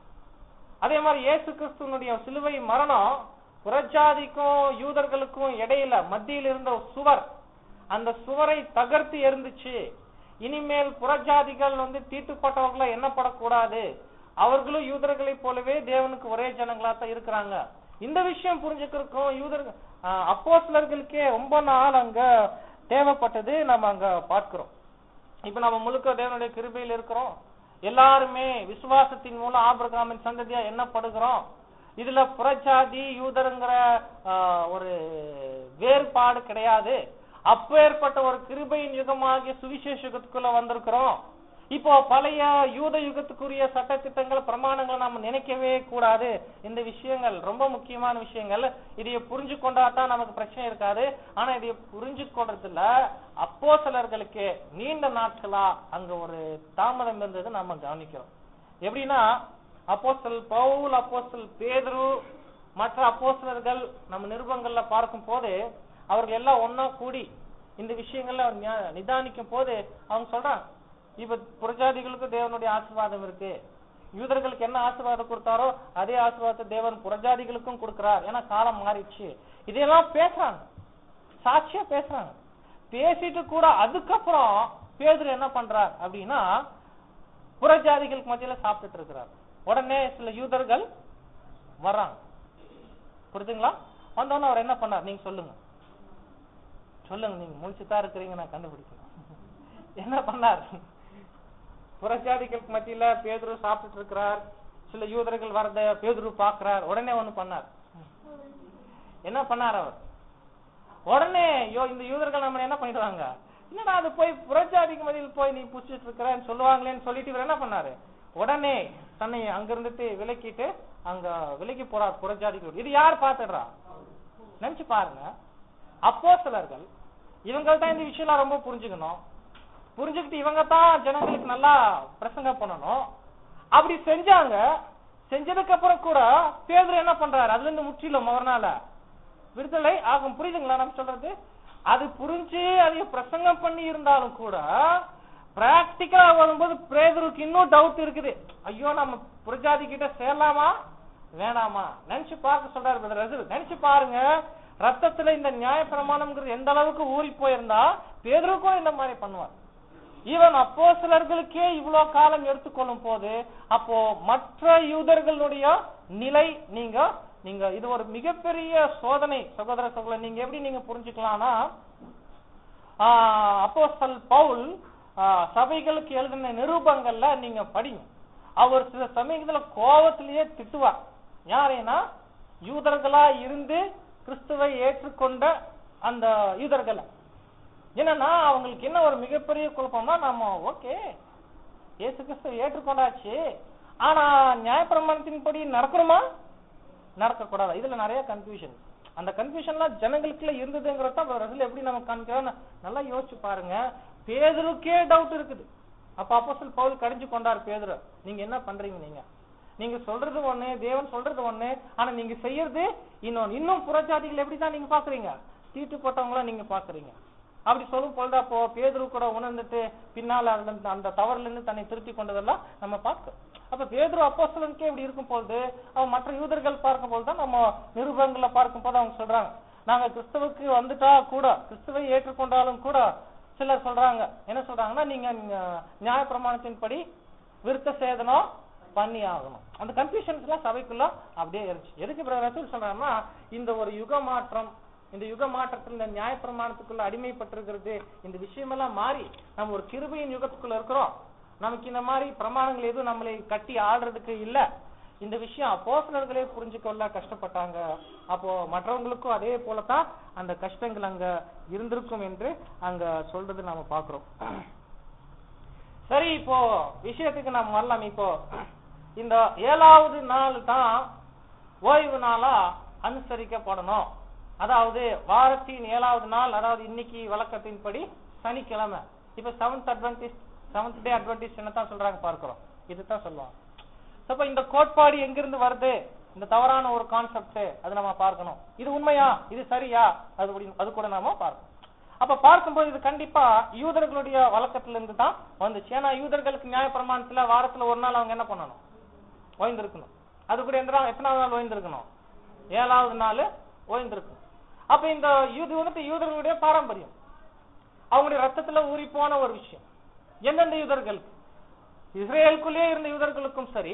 அதே மாதிரி இயேசு கிறிஸ்துவனுடைய சிலுவை மரணம் புறஜாதிக்கும் யூதர்களுக்கும் இடையில மத்தியில் இருந்த ஒரு சுவர் அந்த சுவரை தகர்த்து எரிந்துச்சு இனிமேல் புறஜாதிகள் வந்து தீட்டுப்பட்டவர்களா எண்ணப்படக்கூடாது அவர்களும் யூதர்களைப் போலவே தேவனுக்கு ஒரே ஜனங்களா தான் இருக்கிறாங்க இந்த விஷயம் புரிஞ்சுக்கிறதுக்கும் யூதர்கள் அப்போஸ்லர்களுக்கே ரொம்ப நாள் அங்க தேவைப்பட்டது நம்ம அங்க பார்க்கிறோம் இப்ப நம்ம முழுக்க தேவனுடைய கிருபையில் இருக்கிறோம் எல்லாருமே விசுவாசத்தின் மூலம் ஆபிரகாமின் சந்ததியா எண்ணப்படுகிறோம் இதுல புறஜாதி யூதருங்கிற ஆஹ், ஒரு வேறுபாடு கிடையாது அப்பேற்பட்ட ஒரு கிருபையின் யுகமாகிய சுவிசேஷ யுகத்துக்குள்ள வந்திருக்கிறோம் இப்போ பழைய யூத யுகத்துக்குரிய சட்டத்திட்டங்கள் பிரமாணங்களை நாம நினைக்கவே கூடாது இந்த விஷயங்கள் ரொம்ப முக்கியமான விஷயங்கள் இதைய புரிஞ்சு கொண்டா தான் நமக்கு பிரச்சனை இருக்காது ஆனா இதைய புரிஞ்சு கொள்றதுல அப்போ சிலர்களுக்கு நீண்ட நாட்களா அங்க ஒரு தாமதம் இருந்தது நம்ம கவனிக்கிறோம் எப்படின்னா அப்போஸ்தல் பவுல் அப்போஸ்தல் பேதுரு மற்ற அப்போஸ்தலர்கள் நம்ம நிருபங்கள்ல பார்க்கும் போது அவர்கள் எல்லாம் ஒன்னா கூடி இந்த விஷயங்கள்ல ஞா- நிதானிக்கும் போது அவங்க சொல்றாங்க இப்ப புரஜாதிகளுக்கு தேவனுடைய ஆசீர்வாதம் இருக்கு யூதர்களுக்கு என்ன ஆசீர்வாதம் கொடுத்தாரோ அதே ஆசீர்வாதத்தை தேவன் புரஜாதிகளுக்கும் கொடுக்கிறார் ஏன்னா காலம் மாறிடுச்சு இதையெல்லாம் பேசுறாங்க சாட்சியா பேசுறாங்க பேசிட்டு கூட அதுக்கப்புறம் பேதுரு என்ன பண்றார் அப்படின்னா புறஜாதிகளுக்கு மத்தியில சாப்பிட்டுட்டு இருக்கிறார் உடனே சில யூதர்கள் வர்றாங்க புரியுதுங்களா வந்தோடனே அவர் என்ன பண்ணார் நீங்க சொல்லுங்க சொல்லுங்க நீங்க முழிச்சுதான் இருக்கிறீங்க நான் கண்டுபிடிக்கணும் என்ன பண்ணார் புறஜாதிகளுக்கு மத்தியில பேதுரு சாப்பிட்டுட்டு இருக்கிறார் சில யூதர்கள் வரத பேதுரு பாக்குறார் உடனே ஒண்ணு பண்ணார் என்ன பண்ணார் அவர் உடனே யோ இந்த யூதர்கள் நம்ம என்ன பண்ணிடுவாங்க என்னடா அது போய் புறஜாதிக்கு மதியில் போய் நீ புடிச்சிட்டு இருக்கிறன்னு சொல்லுவாங்களேன்னு சொல்லிட்டு இவர் என்ன பண்ணாரு உடனே தன்னை அங்க இருந்துட்டு விலக்கிட்டு அங்க விலக்கி போறார் புறஜாதிகள் இது யார் பாத்துடுறா நினைச்சு பாருங்க அப்போ சிலர்கள் இவங்க தான் இந்த விஷயம் ரொம்ப புரிஞ்சுக்கணும் புரிஞ்சுக்கிட்டு இவங்க தான் ஜனங்களுக்கு நல்லா பிரசங்கம் பண்ணணும் அப்படி செஞ்சாங்க செஞ்சதுக்கு அப்புறம் கூட பேதுரு என்ன பண்றாரு அதுல இருந்து முற்றிலும் அவர்னால விடுதலை ஆகும் புரியுதுங்களா நம்ம சொல்றது அது புரிஞ்சு அதை பிரசங்கம் பண்ணி இருந்தாலும் கூட பிராக்டிக்கலா வரும்போது பேதுருக்கு இன்னும் டவுட் இருக்குது ஐயோ நம்ம புரஜாதி கிட்ட சேரலாமா வேணாமா நினைச்சு பார்க்க சொல்றாரு பிரதர் ரசூல் நினைச்சு பாருங்க ரத்தத்துல இந்த நியாய பிரமாணம்ங்கிறது எந்த அளவுக்கு ஊறி போயிருந்தா பேதருக்கும் இந்த மாதிரி பண்ணுவார் ஈவன் அப்போ சிலர்களுக்கே இவ்வளவு காலம் எடுத்துக்கொள்ளும் போது அப்போ மற்ற யூதர்களுடைய நிலை நீங்க நீங்க இது ஒரு மிகப்பெரிய சோதனை சகோதர சகோதரர் நீங்க எப்படி நீங்க புரிஞ்சுக்கலாம்னா அப்போஸ்தல் பவுல் ஆ, சபைகளுக்கு எழுதின நிரூபங்கள்ல நீங்க படிங்க அவர் சில சமயத்துல கோபத்திலேயே திட்டுவார் யாரைனா யூதர்களா இருந்து கிறிஸ்துவை ஏற்றுக்கொண்ட அந்த யூதர்களை என்னன்னா அவங்களுக்கு என்ன ஒரு மிகப்பெரிய குழப்பம்னா நம்ம ஓகே இயேசு கிறிஸ்துவை ஏற்றுக்கொண்டாச்சு ஆனா நியாயப்பிரமாணத்தின்படி நடக்கணுமா நடக்கக்கூடாது இதுல நிறைய கன்ஃபியூஷன் அந்த கன்ஃபியூஷன்லாம் ஜனங்களுக்குள்ள இருந்ததுங்கிறத தான் ரசூல் எப்படி நம்ம காமிக்கிறோம் நல்லா யோசிச்சு பாருங்க பேதருக்கே டவுட் இருக்குது அப்ப அப்போஸ்தலன் பவுல் கடிஞ்சு கொண்டார் பேதுரு நீங்க என்ன பண்றீங்க நீங்க நீங்க சொல்றது ஒண்ணு தேவன் சொல்றது ஒண்ணு ஆனா நீங்க செய்யறது இன்னொன்னு இன்னும் புறஜாதிகள் எப்படி தான் நீங்க பாக்குறீங்க தீட்டு போட்டவங்கள நீங்க பாக்குறீங்க அப்படி சொல்லும் பொழுது அப்போ பேதுரு கூட உணர்ந்துட்டு பின்னால அதுல இருந்து அந்த தவறுல இருந்து தன்னை திருத்தி கொண்டதெல்லாம் நம்ம பார்க்கிறோம் அப்ப பேதுரு அப்போஸ்தலனுக்கே இப்படி இருக்கும் பொழுது அவன் மற்ற யூதர்கள் பார்க்கும் பொழுது தான் நம்ம நிருபங்களை பார்க்கும் போது அவங்க சொல்றாங்க நாங்க கிறிஸ்துவுக்கு வந்துட்டா கூட கிறிஸ்துவை ஏற்றுக்கொண்டாலும் கூட சிலர் சொல்றாங்க என்ன சொல்றாங்கன்னா நீங்க நியாய பிரமாணத்தின்படி விருத்த சேதனம் பண்ணி ஆகணும் அந்த கன்ஃபியூஷன்ஸ் எல்லாம் சபைக்குள்ள அப்படியே இருந்துச்சு எதுக்கு பிரதர் ரசூல் சொல்றாங்கன்னா இந்த ஒரு யுக மாற்றம் இந்த யுக மாற்றத்தில் இந்த நியாய பிரமாணத்துக்குள்ள அடிமைப்பட்டிருக்கிறது இந்த விஷயமெல்லாம் மாறி நம்ம ஒரு கிருபையின் யுகத்துக்குள்ள இருக்கிறோம் நமக்கு இந்த மாதிரி பிரமாணங்கள் எதுவும் நம்மளை கட்டி ஆடுறதுக்கு இல்ல இந்த விஷயம் அப்போஸ்தலர்களே புரிஞ்சுக்கொள்ள கஷ்டப்பட்டாங்க அப்போ மற்றவங்களுக்கும் அதே போலதான் அந்த கஷ்டங்கள் அங்க இருந்திருக்கும் என்று அங்க சொல்றது நாம பாக்குறோம் சரி இப்போ விஷயத்துக்கு நம்ம வரலாம் இப்போ இந்த ஏழாவது நாள் தான் ஓய்வு நாளா அனுசரிக்கப்படணும் அதாவது வாரத்தின் ஏழாவது நாள் அதாவது இன்னைக்கு வழக்கத்தின்படி சனிக்கிழமை இப்ப Seventh Adventist Seventh Day Adventist என்ன தான் சொல்றாங்க பார்க்கிறோம் இதுதான் சொல்லுவாங்க அப்ப இந்த கோட்பாடு எங்கிருந்து வருது இந்த தவறான ஒரு கான்செப்ட் அது நம்ம பார்க்கணும் இது உண்மையா இது சரியா அது அப்படி- அது கூட நாம பார்க்கணும் அப்ப பார்க்கும்போது இது கண்டிப்பா யூதர்களுடைய வழக்கத்துல இருந்து தான் வந்துச்சு ஏன்னா யூதர்களுக்கு நியாய பிரமாணத்துல வாரத்துல ஒரு நாள் அவங்க என்ன பண்ணணும் ஓய்ந்திருக்கணும் அது கூட எந்த நாள் எத்தனாவது நாள் ஓய்ந்திருக்கணும் ஏழாவது நாள் ஓய்ந்திருக்கணும் அப்ப இந்த யூது வந்துட்டு யூதர்களுடைய பாரம்பரியம் அவங்களுடைய ரத்தத்துல ஊறி போன ஒரு விஷயம் எந்தெந்த யூதர்களுக்கு இஸ்ரேலுக்குள்ளே இருந்த யூதர்களுக்கும் சரி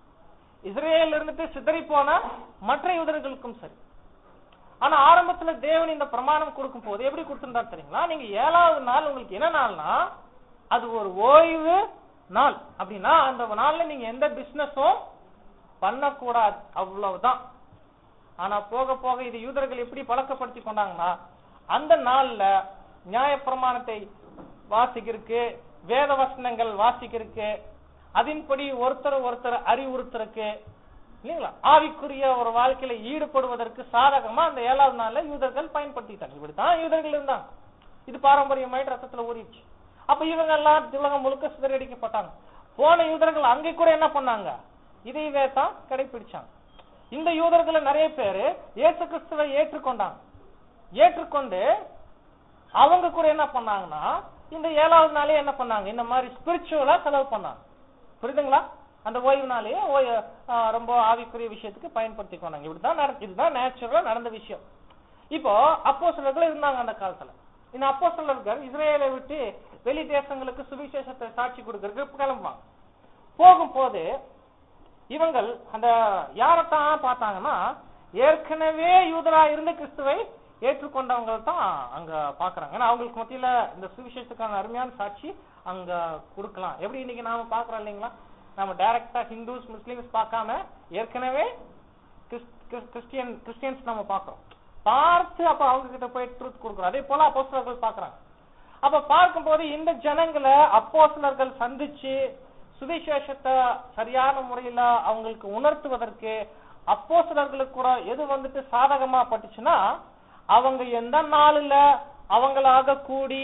இஸ்ரேல் இருந்துட்டு சிதறி போன மற்ற யூதர்களுக்கும் சரி ஆனா ஆரம்பத்துல தேவன் இந்த பிரமாணம் கொடுக்கும் போது எப்படி கொடுத்திருந்தார் தெரியுங்களா நீங்க ஏழாவது நாள் உங்களுக்கு என்ன நாள்னா அது ஒரு ஓய்வு நாள் அப்படின்னா அந்த நாள்ல நீங்க எந்த பிசினஸும் பண்ணக்கூடாது அவ்வளவுதான் ஆனா போக போக இது யூதர்கள் எப்படி பழக்கப்படுத்தி கொண்டாங்கன்னா அந்த நாள்ல நியாயப்பிரமாணத்தை வாசிக்கிறதுக்கு வேத வசனங்கள் வாசிக்கிறதுக்கு அதன்படி ஒருத்தர் ஒருத்தர் அறிவுறுத்தருக்கு இல்லைங்களா ஆவிக்குரிய ஒரு வாழ்க்கையில ஈடுபடுவதற்கு சாதகமா அந்த ஏழாவது நாள்ல யூதர்கள் பயன்படுத்திட்டாங்க இப்படித்தான் யூதர்கள் இருந்தாங்க இது பாரம்பரியமாயிட்டு ரத்தத்துல ஊறிடுச்சு அப்ப இவங்க எல்லாம் உலகம் முழுக்க சிதறடிக்கப்பட்டாங்க போன யூதர்கள் அங்கே கூட என்ன பண்ணாங்க இதையவே தான் கடைபிடிச்சாங்க இந்த யூதர்கள நிறைய பேரு இயேசு கிறிஸ்துவை ஏற்றுக்கொண்டாங்க ஏற்றுக்கொண்டு அவங்க கூட என்ன பண்ணாங்கன்னா இந்த ஏழாவது நாளே என்ன பண்ணாங்க இந்த மாதிரி ஸ்பிரிச்சுவலா செலவு பண்ணாங்க புரியுதுங்களா அந்த ஓய்வு நாளையே ஓய்- ஆ, ரொம்ப ஆவிக்குரிய விஷயத்துக்கு பயன்படுத்தி கொண்டாங்க இப்படிதான் நடந்து இதுதான் நேச்சுரலா நடந்த விஷயம் இப்போ அப்போ இருந்தாங்க அந்த காலத்துல இந்த அப்போ இஸ்ரேலை விட்டு வெளி தேசங்களுக்கு சுவிசேஷத்தை சாட்சி கொடுக்கறதுக்கு கிளம்புவாங்க போகும்போது இவங்கள் அந்த யாரைத்தான் பார்த்தாங்கன்னா ஏற்கனவே யூதரா இருந்து கிறிஸ்துவை ஏற்றுக்கொண்டவங்க தான் அங்க பாக்குறாங்க ஏன்னா அவங்களுக்கு மத்தியில இந்த சுவிசேஷத்துக்கான அருமையான சாட்சி அங்க கொடுக்கலாம் எப்படி இன்னைக்கு நாம பாக்குறோம் இல்லைங்களா நம்ம டைரக்டா ஹிந்துஸ் முஸ்லிம்ஸ் பார்க்காம ஏற்கனவே கிறிஸ்- கிறிஸ்- கிறிஸ்டியன் கிறிஸ்டியன்ஸ் நம்ம பார்க்கிறோம் பார்த்து அப்ப அவங்க கிட்ட போய் ட்ரூத் கொடுக்குறோம் அதே போல அப்போஸ்தலர்கள் பார்க்கறாங்க அப்ப பார்க்கும்போது இந்த ஜனங்களை அப்போஸ்தலர்கள் சந்திச்சு சுவிசேஷத்தை சரியான முறையில அவங்களுக்கு உணர்த்துவதற்கு அப்போஸ்தலர்களுக்கு கூட எது வந்துட்டு சாதகமா பட்டுச்சுன்னா அவங்க எந்த நாளில் அவங்களாக கூடி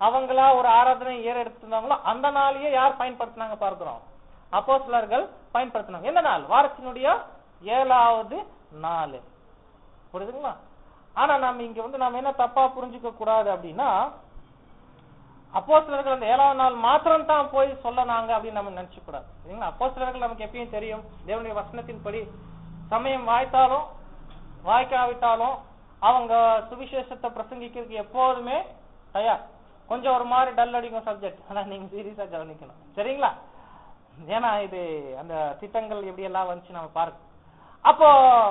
அவங்களா ஒரு ஆராதனை ஏறெடுத்து இருந்தாங்களோ அந்த நாளையே யார் பயன்படுத்தினாங்க பார்க்கிறோம் அப்போஸ்தலர்கள் பயன்படுத்தினாங்க எந்த நாள் வாரத்தினுடைய ஏழாவது நாள் புரியுதுங்களா ஆனா நம்ம இங்க வந்து நாம என்ன தப்பா புரிஞ்சுக்க கூடாது அப்படின்னா அப்போஸ்தலர்கள் அந்த ஏழாவது நாள் மாத்திரம் தான் போய் சொல்லனாங்க அப்படின்னு நம்ம நினைச்சு கூடாது சரிங்களா அப்போஸ்தலர்கள் நமக்கு எப்பயும் தெரியும் தேவனுடைய வசனத்தின்படி சமயம் வாய்த்தாலும் வாய்க்காவிட்டாலும் அவங்க சுவிசேஷத்தை பிரசங்கிக்கிறதுக்கு எப்போதுமே தயார் கொஞ்சம் ஒரு மாதிரி டல் அடிக்கும் சப்ஜெக்ட் ஆனா நீங்க சீரியஸா கவனிக்கணும் சரிங்களா ஏன்னா இது அந்த திட்டங்கள் எப்படி எல்லாம் வந்துச்சு நம்ம பாருங்க அப்போ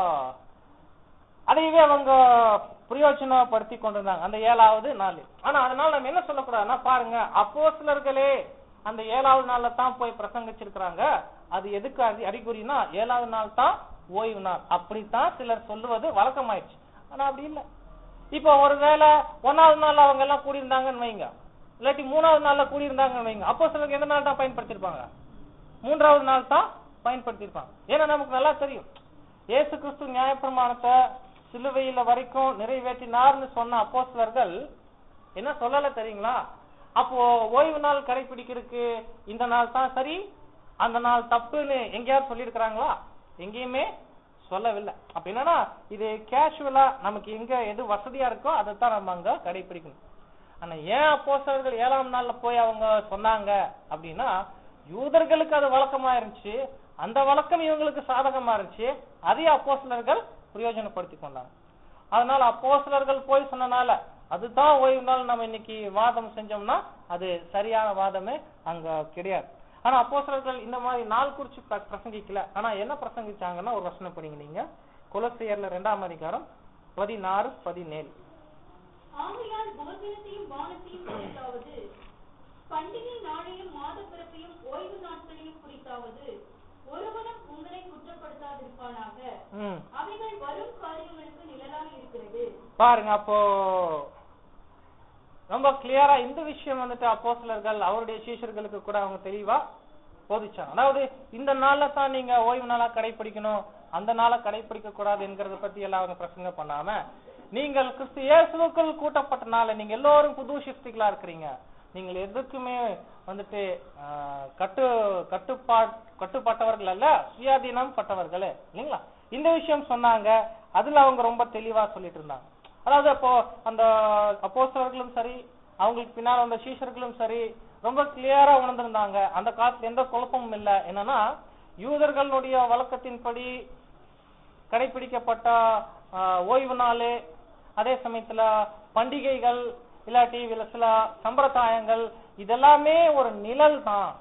அதையவே அவங்க பிரயோஜனப்படுத்தி கொண்டிருந்தாங்க அந்த ஏழாவது நாள் ஆனா அதனால நம்ம என்ன சொல்லக்கூடாதுன்னா பாருங்க அப்போஸ்தலர்களே அந்த ஏழாவது நாள்ல தான் போய் பிரசங்கிச்சிருக்கிறாங்க அது எதுக்கு அறி- அறிகுறினா ஏழாவது நாள் தான் ஓய்வு நாள் அப்படித்தான் சிலர் சொல்லுவது வழக்கமாயிடுச்சு ஆனா அப்படி இல்ல இப்போ ஒருவேளை ஒன்னாவது நாள் அவங்க எல்லாம் கூடியிருந்தாங்கன்னு வைங்க இல்லாட்டி மூணாவது நாள்ல கூடியிருந்தாங்கன்னு வைங்க அப்போ சிலருக்கு எந்த நாள் தான் பயன்படுத்திருப்பாங்க மூன்றாவது நாள் தான் பயன்படுத்தியிருப்பாங்க ஏன்னா நமக்கு நல்லா தெரியும் இயேசு கிறிஸ்து நியாயப்பிரமாணத்தை சிலுவையில வரைக்கும் நிறைவேற்றினார்னு சொன்ன அப்போஸ்தலர்கள் என்ன சொல்லல தெரியுங்களா அப்போ ஓய்வு நாள் கடைபிடிக்கிறதுக்கு இந்த நாள் தான் சரி அந்த நாள் தப்புன்னு எங்கேயாவது சொல்லியிருக்கிறாங்களா எங்கேயுமே சொல்லவில்லை அப்ப என்னன்னா இது கேஷுவலா நமக்கு எங்க எது வசதியா இருக்கோ அதை தான் நம்ம அங்க கடைபிடிக்கணும் ஆனா ஏன் அப்போஸ்தலர்கள் ஏழாம் நாள்ல போய் அவங்க சொன்னாங்க அப்படின்னா யூதர்களுக்கு அது வழக்கமா இருந்துச்சு அந்த வழக்கம் இவங்களுக்கு சாதகமா இருந்துச்சு அதையும் அப்போஸ்தலர்கள் பிரயோஜனப்படுத்தி கொண்டாங்க அதனால அப்போஸ்தலர்கள் போய் சொன்னனால அதுதான் ஓய்வு நாள் நம்ம இன்னைக்கு வாதம் செஞ்சோம்னா அது சரியான வாதமே அங்க கிடையாது ஆனா அப்போஸ்தலர்கள் இந்த மாதிரி நாள் குறிச்சு ப- பிரசங்கிக்கல ஆனா என்ன பிரசங்கிச்சாங்கன்னா ஒரு வசனம் படிங்க நீங்க கொலோசையர்ல ரெண்டாம் அதிகாரம் பதினாறு பதினேழு ஆகையால் போஜனத்தையும் பானத்தையும் குறித்தாவது பண்டிகை நாளையும் மாதப்பிறப்பையும் ஓய்வு நாட்களையும் குறித்தாவது ஒருவனும் உங்களை குற்றப்படுத்தாதிருப்பானாக ம் அவைகள் வரும் காரியங்களுக்கு நிழலாய் இருக்கிறது பாருங்க அப்போ ரொம்ப கிளியரா இந்த விஷயம் வந்துட்டு அப்போஸ்தலர்கள் அவருடைய சீஷர்களுக்கு கூட அவங்க தெளிவா போதிச்சாங்க அதாவது இந்த நாள்ல தான் நீங்க ஓய்வு நாளா கடைபிடிக்கணும் அந்த நாளை கடைபிடிக்க கூடாது என்கிறத பத்தி எல்லாம் அவங்க பிரசங்கம் பண்ணாம நீங்கள் கிறிஸ்து இயேசுவுக்குள் கூட்டப்பட்ட நாள் நீங்க எல்லோரும் புது சிருஷ்டிகளா இருக்கிறீங்க நீங்கள் எதுக்குமே வந்துட்டு ஆஹ், கட்டு கட்டுப்பா கட்டுப்பட்டவர்கள் அல்ல சுயாதீனம் பட்டவர்கள் இல்லைங்களா இந்த விஷயம் சொன்னாங்க அதுல அவங்க ரொம்ப தெளிவா சொல்லிட்டு இருந்தாங்க அதாவது அப்போ அந்த அப்போஸ்தலர்களும் சரி அவங்களுக்கு பின்னால் வந்த சீஷர்களும் சரி ரொம்ப கிளியரா உணர்ந்திருந்தாங்க அந்த காலத்துல எந்த குழப்பமும் இல்ல என்னன்னா யூதர்களுடைய வழக்கத்தின்படி கடைபிடிக்கப்பட்ட ஆஹ், ஓய்வு நாள் அதே சமயத்துல பண்டிகைகள் இல்லாட்டி இதுல சில சம்பிரதாயங்கள் இதெல்லாமே ஒரு நிழல் தான்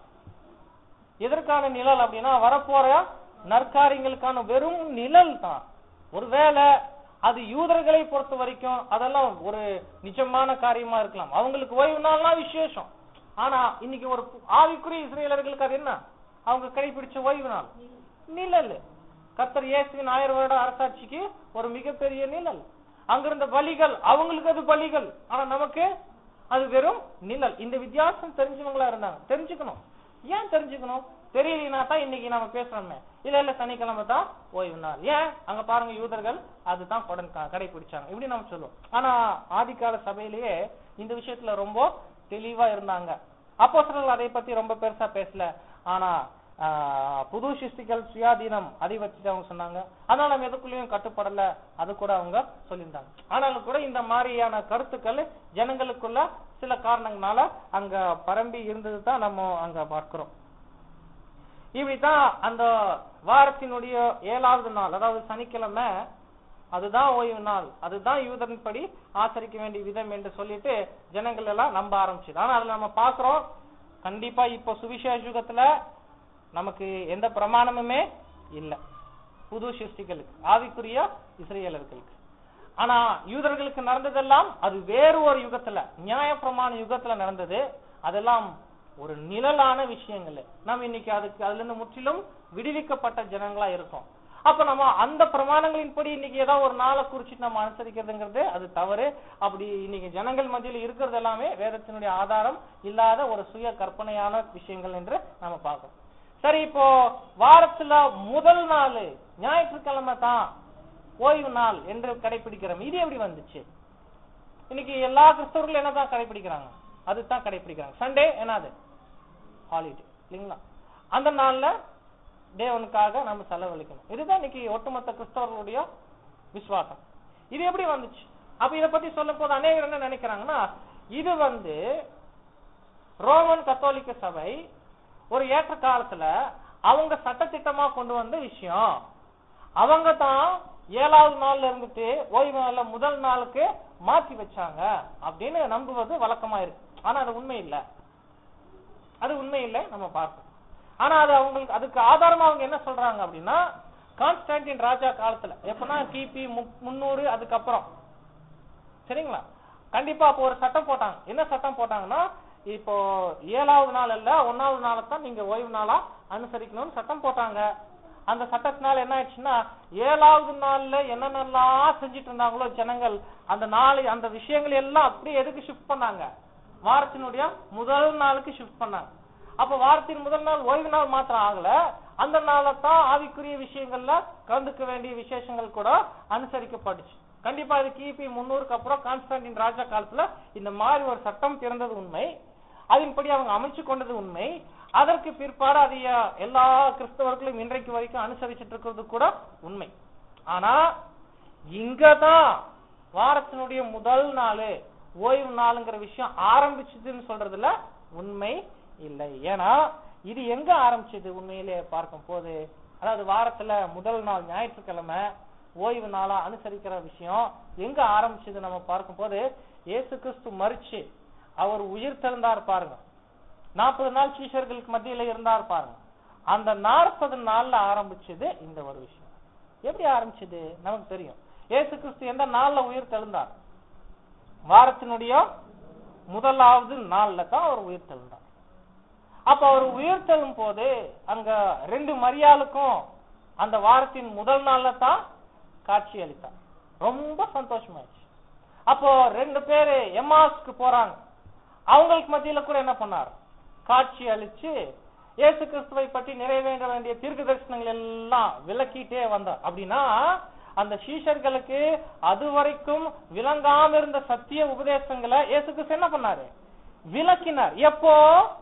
எதற்கான நிழல் அப்படின்னா வரப்போற நற்காரியங்களுக்கான வெறும் நிழல் தான் ஒருவேளை அது யூதர்களை பொறுத்த வரைக்கும் அதெல்லாம் ஒரு நிஜமான காரியமா இருக்கலாம் அவங்களுக்கு ஓய்வு நாள்னா விசேஷம் ஆனா இன்னைக்கு ஒரு பு- ஆவிக்குரிய இஸ்ரேலர்களுக்கு அது என்ன அவங்க கடைபிடிச்ச ஓய்வு நாள் நிழல் கர்த்தர் இயேசுவின் ஆயிரம் வருட அரசாட்சிக்கு ஒரு மிகப்பெரிய நிழல் அங்கிருந்த பலிகள் அவங்களுக்கு அது பலிகள் ஆனா நமக்கு அது வெறும் நிழல் இந்த வித்தியாசம் தெரிஞ்சவங்களா இருந்தாங்க தெரிஞ்சுக்கணும் ஏன் தெரிஞ்சுக்கணும் தெரியலனா தான் இன்னைக்கு நம்ம பேசுறோமே இல்ல இல்ல சனிக்கிழமை தான் ஓய்வு நாள் ஏன் அங்க பாருங்க யூதர்கள் அதுதான் கடன் க- கடைபிடிச்சாங்க இப்படி நம்ம சொல்லுவோம் ஆனா ஆதிகால சபையிலேயே இந்த விஷயத்துல ரொம்ப தெளிவா இருந்தாங்க அப்போஸ்தலர்கள் அதை பத்தி ரொம்ப பெருசா பேசல ஆனா ஆஹ், புது சிருஷ்டிகள் சுயாதீனம் அதை வச்சுட்டு அவங்க சொன்னாங்க அதனால நம்ம எதுக்குள்ளயும் கட்டுப்படல அது கூட அவங்க சொல்லியிருந்தாங்க ஆனாலும் கூட இந்த மாதிரியான கருத்துக்கள் ஜனங்களுக்குள்ள சில காரணங்களால அங்க பரம்பி இருந்தது தான் நம்ம அங்க பார்க்கிறோம் இப்படித்தான் அந்த வாரத்தினுடைய ஏழாவது நாள் அதாவது சனிக்கிழமை அதுதான் ஓய்வு நாள் அதுதான் யூதன்படி ஆசரிக்க வேண்டிய விதம் என்று சொல்லிட்டு ஜனங்கள் எல்லாம் நம்ப ஆரம்பிச்சது ஆனா அதுல நம்ம பாக்குறோம் கண்டிப்பா இப்போ சுவிசேஷ யுகத்துல நமக்கு எந்த பிரமாணமுமே இல்ல புது சிருஷ்டிகளுக்கு ஆவிக்குரிய இஸ்ரேலர்களுக்கு ஆனா யூதர்களுக்கு நடந்ததெல்லாம் அது வேறு ஒரு யுகத்துல நியாயப்பிரமாண யுகத்துல நடந்தது அதெல்லாம் ஒரு நிழலான விஷயங்கள் நாம் இன்னைக்கு அதுக்கு அதுல இருந்து முற்றிலும் விடுவிக்கப்பட்ட ஜனங்களா இருக்கோம் அப்ப நம்ம அந்த பிரமாணங்களின்படி இன்னைக்கு ஏதோ ஒரு நாளை குறிச்சிட்டு நம்ம அனுசரிக்கிறதுங்கிறது அது தவறு அப்படி இன்னைக்கு ஜனங்கள் மத்தியில் இருக்கிறது எல்லாமே வேதத்தினுடைய ஆதாரம் இல்லாத ஒரு சுய கற்பனையான விஷயங்கள் என்று நம்ம பார்க்கணும் சரி இப்போ வாரத்துல முதல் நாள் ஞாயிற்றுக்கிழமை தான் ஓய்வு நாள் என்று கடைபிடிக்கிறோம் இது எப்படி வந்துச்சு இன்னைக்கு எல்லா கிறிஸ்தவர்களும் என்னதான் கடைபிடிக்கிறாங்க அதுதான் கடைபிடிக்கிறாங்க சண்டே என்னது ஹாலிடே இல்லைங்களா அந்த நாள்ல தேவனுக்காக நம்ம செலவழிக்கணும் இதுதான் இன்னைக்கு ஒட்டுமொத்த கிறிஸ்தவர்களுடைய விசுவாசம் இது எப்படி வந்துச்சு அப்ப இத பத்தி சொல்லும் போது அநேகர் என்ன நினைக்கிறாங்கன்னா இது வந்து ரோமன் கத்தோலிக்க சபை ஒரு ஏற்ற காலத்துல அவங்க சட்டத்திட்டமா கொண்டு வந்த விஷயம் அவங்க தான் ஏழாவது நாள்ல இருந்துட்டு ஓய்வு நாள்ல முதல் நாளுக்கு மாத்தி வச்சாங்க அப்படின்னு நம்புவது வழக்கமா இருக்கு ஆனா அது உண்மை இல்ல அது உண்மை இல்லை நம்ம பார்ப்போம் ஆனா அது அவங்களுக்கு அதுக்கு ஆதாரமா அவங்க என்ன சொல்றாங்க அப்படின்னா கான்ஸ்டான்டின் ராஜா காலத்துல எப்பனா கிபி மு- முன்னூறு அதுக்கப்புறம் சரிங்களா கண்டிப்பா அப்போ ஒரு சட்டம் போட்டாங்க என்ன சட்டம் போட்டாங்கன்னா இப்போ ஏழாவது நாள் அல்ல ஒன்னாவது நாளை தான் நீங்க ஓய்வு நாளா அனுசரிக்கணும்னு சட்டம் போட்டாங்க அந்த சட்டத்தினால என்ன ஆயிடுச்சுன்னா ஏழாவது நாள்ல என்னென்னலாம் செஞ்சுட்டு இருந்தாங்களோ ஜனங்கள் அந்த நாளை அந்த விஷயங்கள் எல்லாம் அப்படியே எதுக்கு ஷிஃப்ட் பண்ணாங்க வாரத்தினுடைய முதல் நாளுக்கு ஷிஃப்ட் பண்ணாங்க அப்ப வாரத்தின் முதல் நாள் ஓய்வு நாள் மாத்திரம் ஆகல அந்த நாளை தான் ஆவிக்குரிய விஷயங்கள்ல கலந்துக்க வேண்டிய விசேஷங்கள் கூட அனுசரிக்கப்பட்டுச்சு கண்டிப்பா இது கிபி முன்னூறுக்கு அப்புறம் கான்ஸ்டான்டின் ராஜா காலத்துல இந்த மாதிரி ஒரு சட்டம் பிறந்தது உண்மை அதன்படி அவங்க அமைச்சு கொண்டது உண்மை அதற்கு பிற்பாடு அதை எல்லா கிறிஸ்தவர்களும் இன்றைக்கு வரைக்கும் அனுசரிச்சிட்டு இருக்கிறது கூட உண்மை ஆனா இங்கதான் வாரத்தினுடைய முதல் நாள் ஓய்வு நாளுங்கிற விஷயம் ஆரம்பிச்சதுன்னு சொல்றதுல உண்மை இல்லை ஏன்னா இது எங்க ஆரம்பிச்சது உண்மையிலே பார்க்கும் போது அதாவது வாரத்துல முதல் நாள் ஞாயிற்றுக்கிழமை ஓய்வு நாளா அனுசரிக்கிற விஷயம் எங்க ஆரம்பிச்சது நம்ம பார்க்கும் போது இயேசு கிறிஸ்து மறிச்சு அவர் உயிர் தெழுந்தார் பாருங்க நாற்பது நாள் சீஷர்களுக்கு மத்தியில இருந்தார் பாருங்க அந்த நாற்பது நாள்ல ஆரம்பிச்சது இந்த ஒரு விஷயம் எப்படி ஆரம்பிச்சது நமக்கு தெரியும் இயேசு கிறிஸ்து எந்த நாள்ல உயிர் தெழுந்தார் வாரத்தினுடைய முதலாவது நாள்ல தான் அவர் உயிர் தெழுந்தார் அப்ப அவர் உயிர் தெழும் போது அங்க ரெண்டு மரியாளுக்கும் அந்த வாரத்தின் முதல் நாள்ல தான் காட்சி அளித்தார் ரொம்ப சந்தோஷமாயிடுச்சு அப்போ ரெண்டு பேரு எம்மாஸ்க்கு போறாங்க அவங்களுக்கு மத்தியில கூட என்ன பண்ணார் காட்சி அளிச்சு இயேசு கிறிஸ்துவை பற்றி நிறைவேற வேண்டிய தீர்க்க தரிசனங்கள் எல்லாம் விளக்கிட்டே வந்தார் அப்படின்னா அந்த சீஷர்களுக்கு அது வரைக்கும் விளங்காம இருந்த சத்திய உபதேசங்களை இயேசு கிறிஸ்து என்ன பண்ணாரு விளக்கினார் எப்போ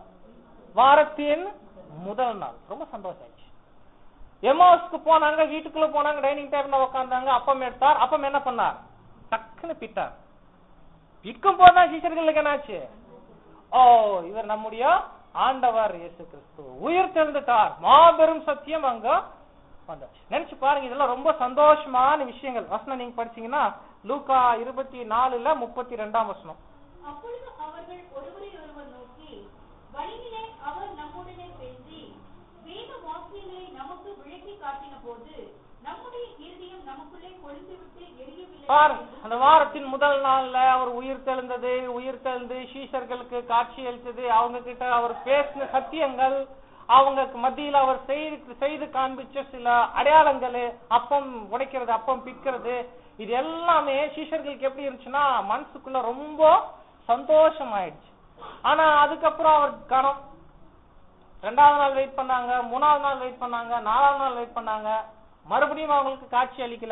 வாரத்தின் முதல் நாள் ரொம்ப சந்தோஷம் ஆயிடுச்சு எமாஸ்க்கு போனாங்க வீட்டுக்குள்ள போனாங்க டைனிங் டேபிள்ல உட்கார்ந்தாங்க அப்பம் எடுத்தார் அப்பம் என்ன பண்ணார் டக்குன்னு பிட்டார் பிக்கும் போதுதான் சீஷர்களுக்கு என்னாச்சு ஓ இவர் நம்முடைய ஆண்டவர் இயேசு கிறிஸ்து உயிர் தெழுந்துட்டார் மாபெரும் சத்தியம் அங்க வந்தாச்சு நினைச்சு பாருங்க இதெல்லாம் ரொம்ப சந்தோஷமான விஷயங்கள் வசனம் நீங்க படிச்சீங்கன்னா லூக்கா இருபத்தி நாலுல முப்பத்தி ரெண்டாம் வசனம் அப்பொழுது அவர்கள் ஒருவரை ஒருவர் நோக்கி வழியிலே அவர் நம்முடனே பேசி வேத வாக்கியங்களை நமக்கு விளக்கி காட்டின போது நம்முடைய இருதயம் நமக்குள்ளே கொழுந்துவிட்டு எரியவில்லை பாருங்க அந்த வாரத்தின் முதல் நாள்ல அவர் உயிர் தெழுந்தது உயிர் தெழுந்து சீஷர்களுக்கு காட்சி அளித்தது அவங்க கிட்ட அவர் பேசின சத்தியங்கள் அவங்க மத்தியில அவர் செய்து செய்து காண்பிச்ச சில அடையாளங்கள் அப்பம் உடைக்கிறது அப்பம் பிக்கிறது இது எல்லாமே சீஷர்களுக்கு எப்படி இருந்துச்சுன்னா மனசுக்குள்ள ரொம்ப சந்தோஷம் ஆயிடுச்சு ஆனா அதுக்கப்புறம் அவர் கணம் ரெண்டாவது நாள் வெயிட் பண்ணாங்க மூணாவது நாள் வெயிட் பண்ணாங்க நாலாவது நாள் வெயிட் பண்ணாங்க மறுபடியும் அவங்களுக்கு காட்சி அளிக்கல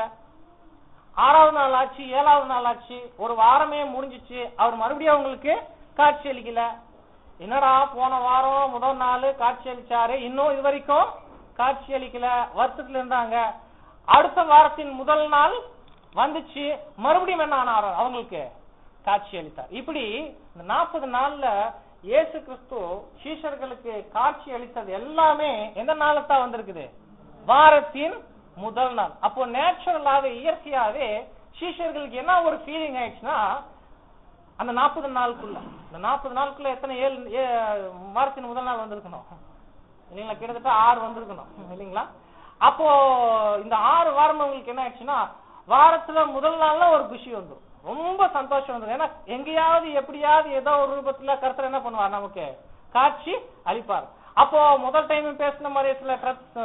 ஆறாவது நாள் ஆச்சு ஏழாவது நாள் ஆச்சு ஒரு வாரமே முடிஞ்சிச்சு அவர் மறுபடியும் அவங்களுக்கு காட்சி அளிக்கல என்னடா போன வாரம் முதல் நாள் காட்சி அளிச்சாரு இன்னும் இது வரைக்கும் காட்சி அளிக்கல வருத்தத்துல இருந்தாங்க அடுத்த வாரத்தின் முதல் நாள் வந்துச்சு மறுபடியும் என்ன ஆனார் அவங்களுக்கு காட்சி அளித்தார் இப்படி இந்த நாற்பது நாள்ல இயேசு கிறிஸ்து சீஷர்களுக்கு காட்சி அளித்தது எல்லாமே எந்த நாள்ல தான் வந்திருக்குது வாரத்தின் முதல் நாள் அப்போ நேச்சுரலாவே இயற்கையாவே சீஷர்களுக்கு என்ன ஒரு ஃபீலிங் ஆயிடுச்சுன்னா அந்த நாற்பது நாளுக்குள்ள இந்த நாற்பது நாளுக்குள்ள எத்தனை ஏழு ஏ- வாரத்தின் முதல் நாள் வந்திருக்கணும் இல்லைங்களா கிட்டத்தட்ட ஆறு வந்திருக்கணும் இல்லைங்களா அப்போ இந்த ஆறு வாரம் உங்களுக்கு என்ன ஆயிடுச்சுன்னா வாரத்துல முதல் நாள்ல ஒரு குஷி வந்துரும் ரொம்ப சந்தோஷம் வந்துரும் ஏன்னா எங்கேயாவது எப்படியாவது ஏதோ ஒரு ரூபத்துல கருத்தர் என்ன பண்ணுவார் நமக்கு காட்சி அளிப்பார் அப்போ முதல் டைம் பேசின மாதிரி சில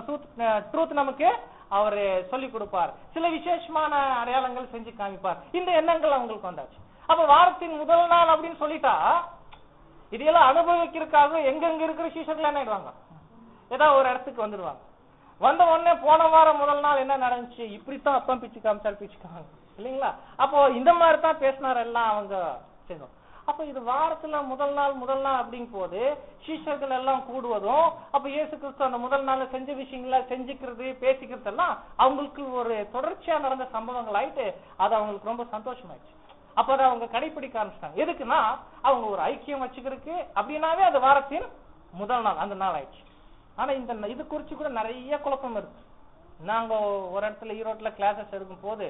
ட்ரூத் நமக்கு அவரு சொல்லி கொடுப்பார் சில விசேஷமான அடையாளங்கள் செஞ்சு காமிப்பார் இந்த எண்ணங்கள் அவங்களுக்கு வந்தாச்சு அப்ப வாரத்தின் முதல் நாள் அப்படின்னு சொல்லிட்டா இதையெல்லாம் அனுபவிக்கிறதுக்காக எங்கெங்க இருக்கிற சீசர்கள் என்ன ஆயிடுவாங்க ஏதாவது ஒரு இடத்துக்கு வந்துடுவாங்க வந்த உடனே போன வாரம் முதல் நாள் என்ன நடந்துச்சு இப்படித்தான் அப்பம் பிச்சு காமிச்சால் பிச்சு காமிச்சாங்க இல்லைங்களா அப்போ இந்த மாதிரி தான் பேசினார் எல்லாம் அவங்க செய்தோம் அப்ப இது வாரத்துல முதல் நாள் முதல் நாள் அப்படிங்கும் போது சீஷர்கள் எல்லாம் கூடுவதும் அப்ப இயேசு கிறிஸ்து அந்த முதல் நாள்ல செஞ்ச விஷயங்களை செஞ்சுக்கிறது பேசிக்கிறது எல்லாம் அவங்களுக்கு ஒரு தொடர்ச்சியா நடந்த சம்பவங்கள் ஆயிட்டு அது அவங்களுக்கு ரொம்ப சந்தோஷமாயிடுச்சு அப்ப அதை அவங்க கடைபிடிக்க ஆரம்பிச்சிட்டாங்க எதுக்குன்னா அவங்க ஒரு ஐக்கியம் வச்சுக்கிறதுக்கு அப்படின்னாவே அது வாரத்தின் முதல் நாள் அந்த நாள் ஆயிடுச்சு ஆனா இந்த ந- இது குறிச்சு கூட நிறைய குழப்பம் இருக்கு நாங்க ஒரு இடத்துல ஈரோட்ல கிளாஸஸ் எடுக்கும் போது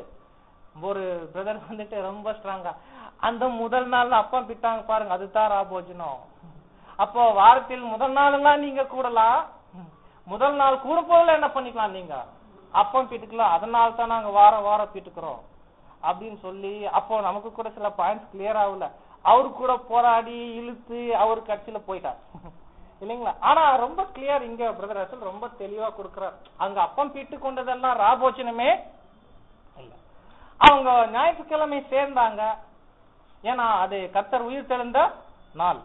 ஒரு பிரதர் வந்துட்டு ரொம்ப ஸ்ட்ராங்கா அந்த முதல் நாள் அப்பம் பிட்டாங்க பாருங்க அதுதான் ராபோஜனம் அப்போ வாரத்தில் முதல் நாளெல்லாம் நீங்க கூடலாம் முதல் நாள் கூட போதுல என்ன பண்ணிக்கலாம் நீங்க அப்பம் பிட்டுக்கலாம் அதனால தான் நாங்க வாரம் வாரம் பிட்டுக்கிறோம் அப்படின்னு சொல்லி அப்போ நமக்கு கூட சில பாயிண்ட்ஸ் கிளியர் ஆகல அவரு கூட போராடி இழுத்து அவரு கட்சியில போயிட்டார் இல்லைங்களா ஆனா ரொம்ப கிளியர் இங்க பிரதர் அசல் ரொம்ப தெளிவா கொடுக்கிறார் அங்க அப்பம் பிட்டு கொண்டதெல்லாம் ராபோஜனமே இல்ல அவங்க ஞாயிற்றுக்கிழமை சேர்ந்தாங்க ஏன்னா அது கர்த்தர் உயிர் தெழுந்த நாள்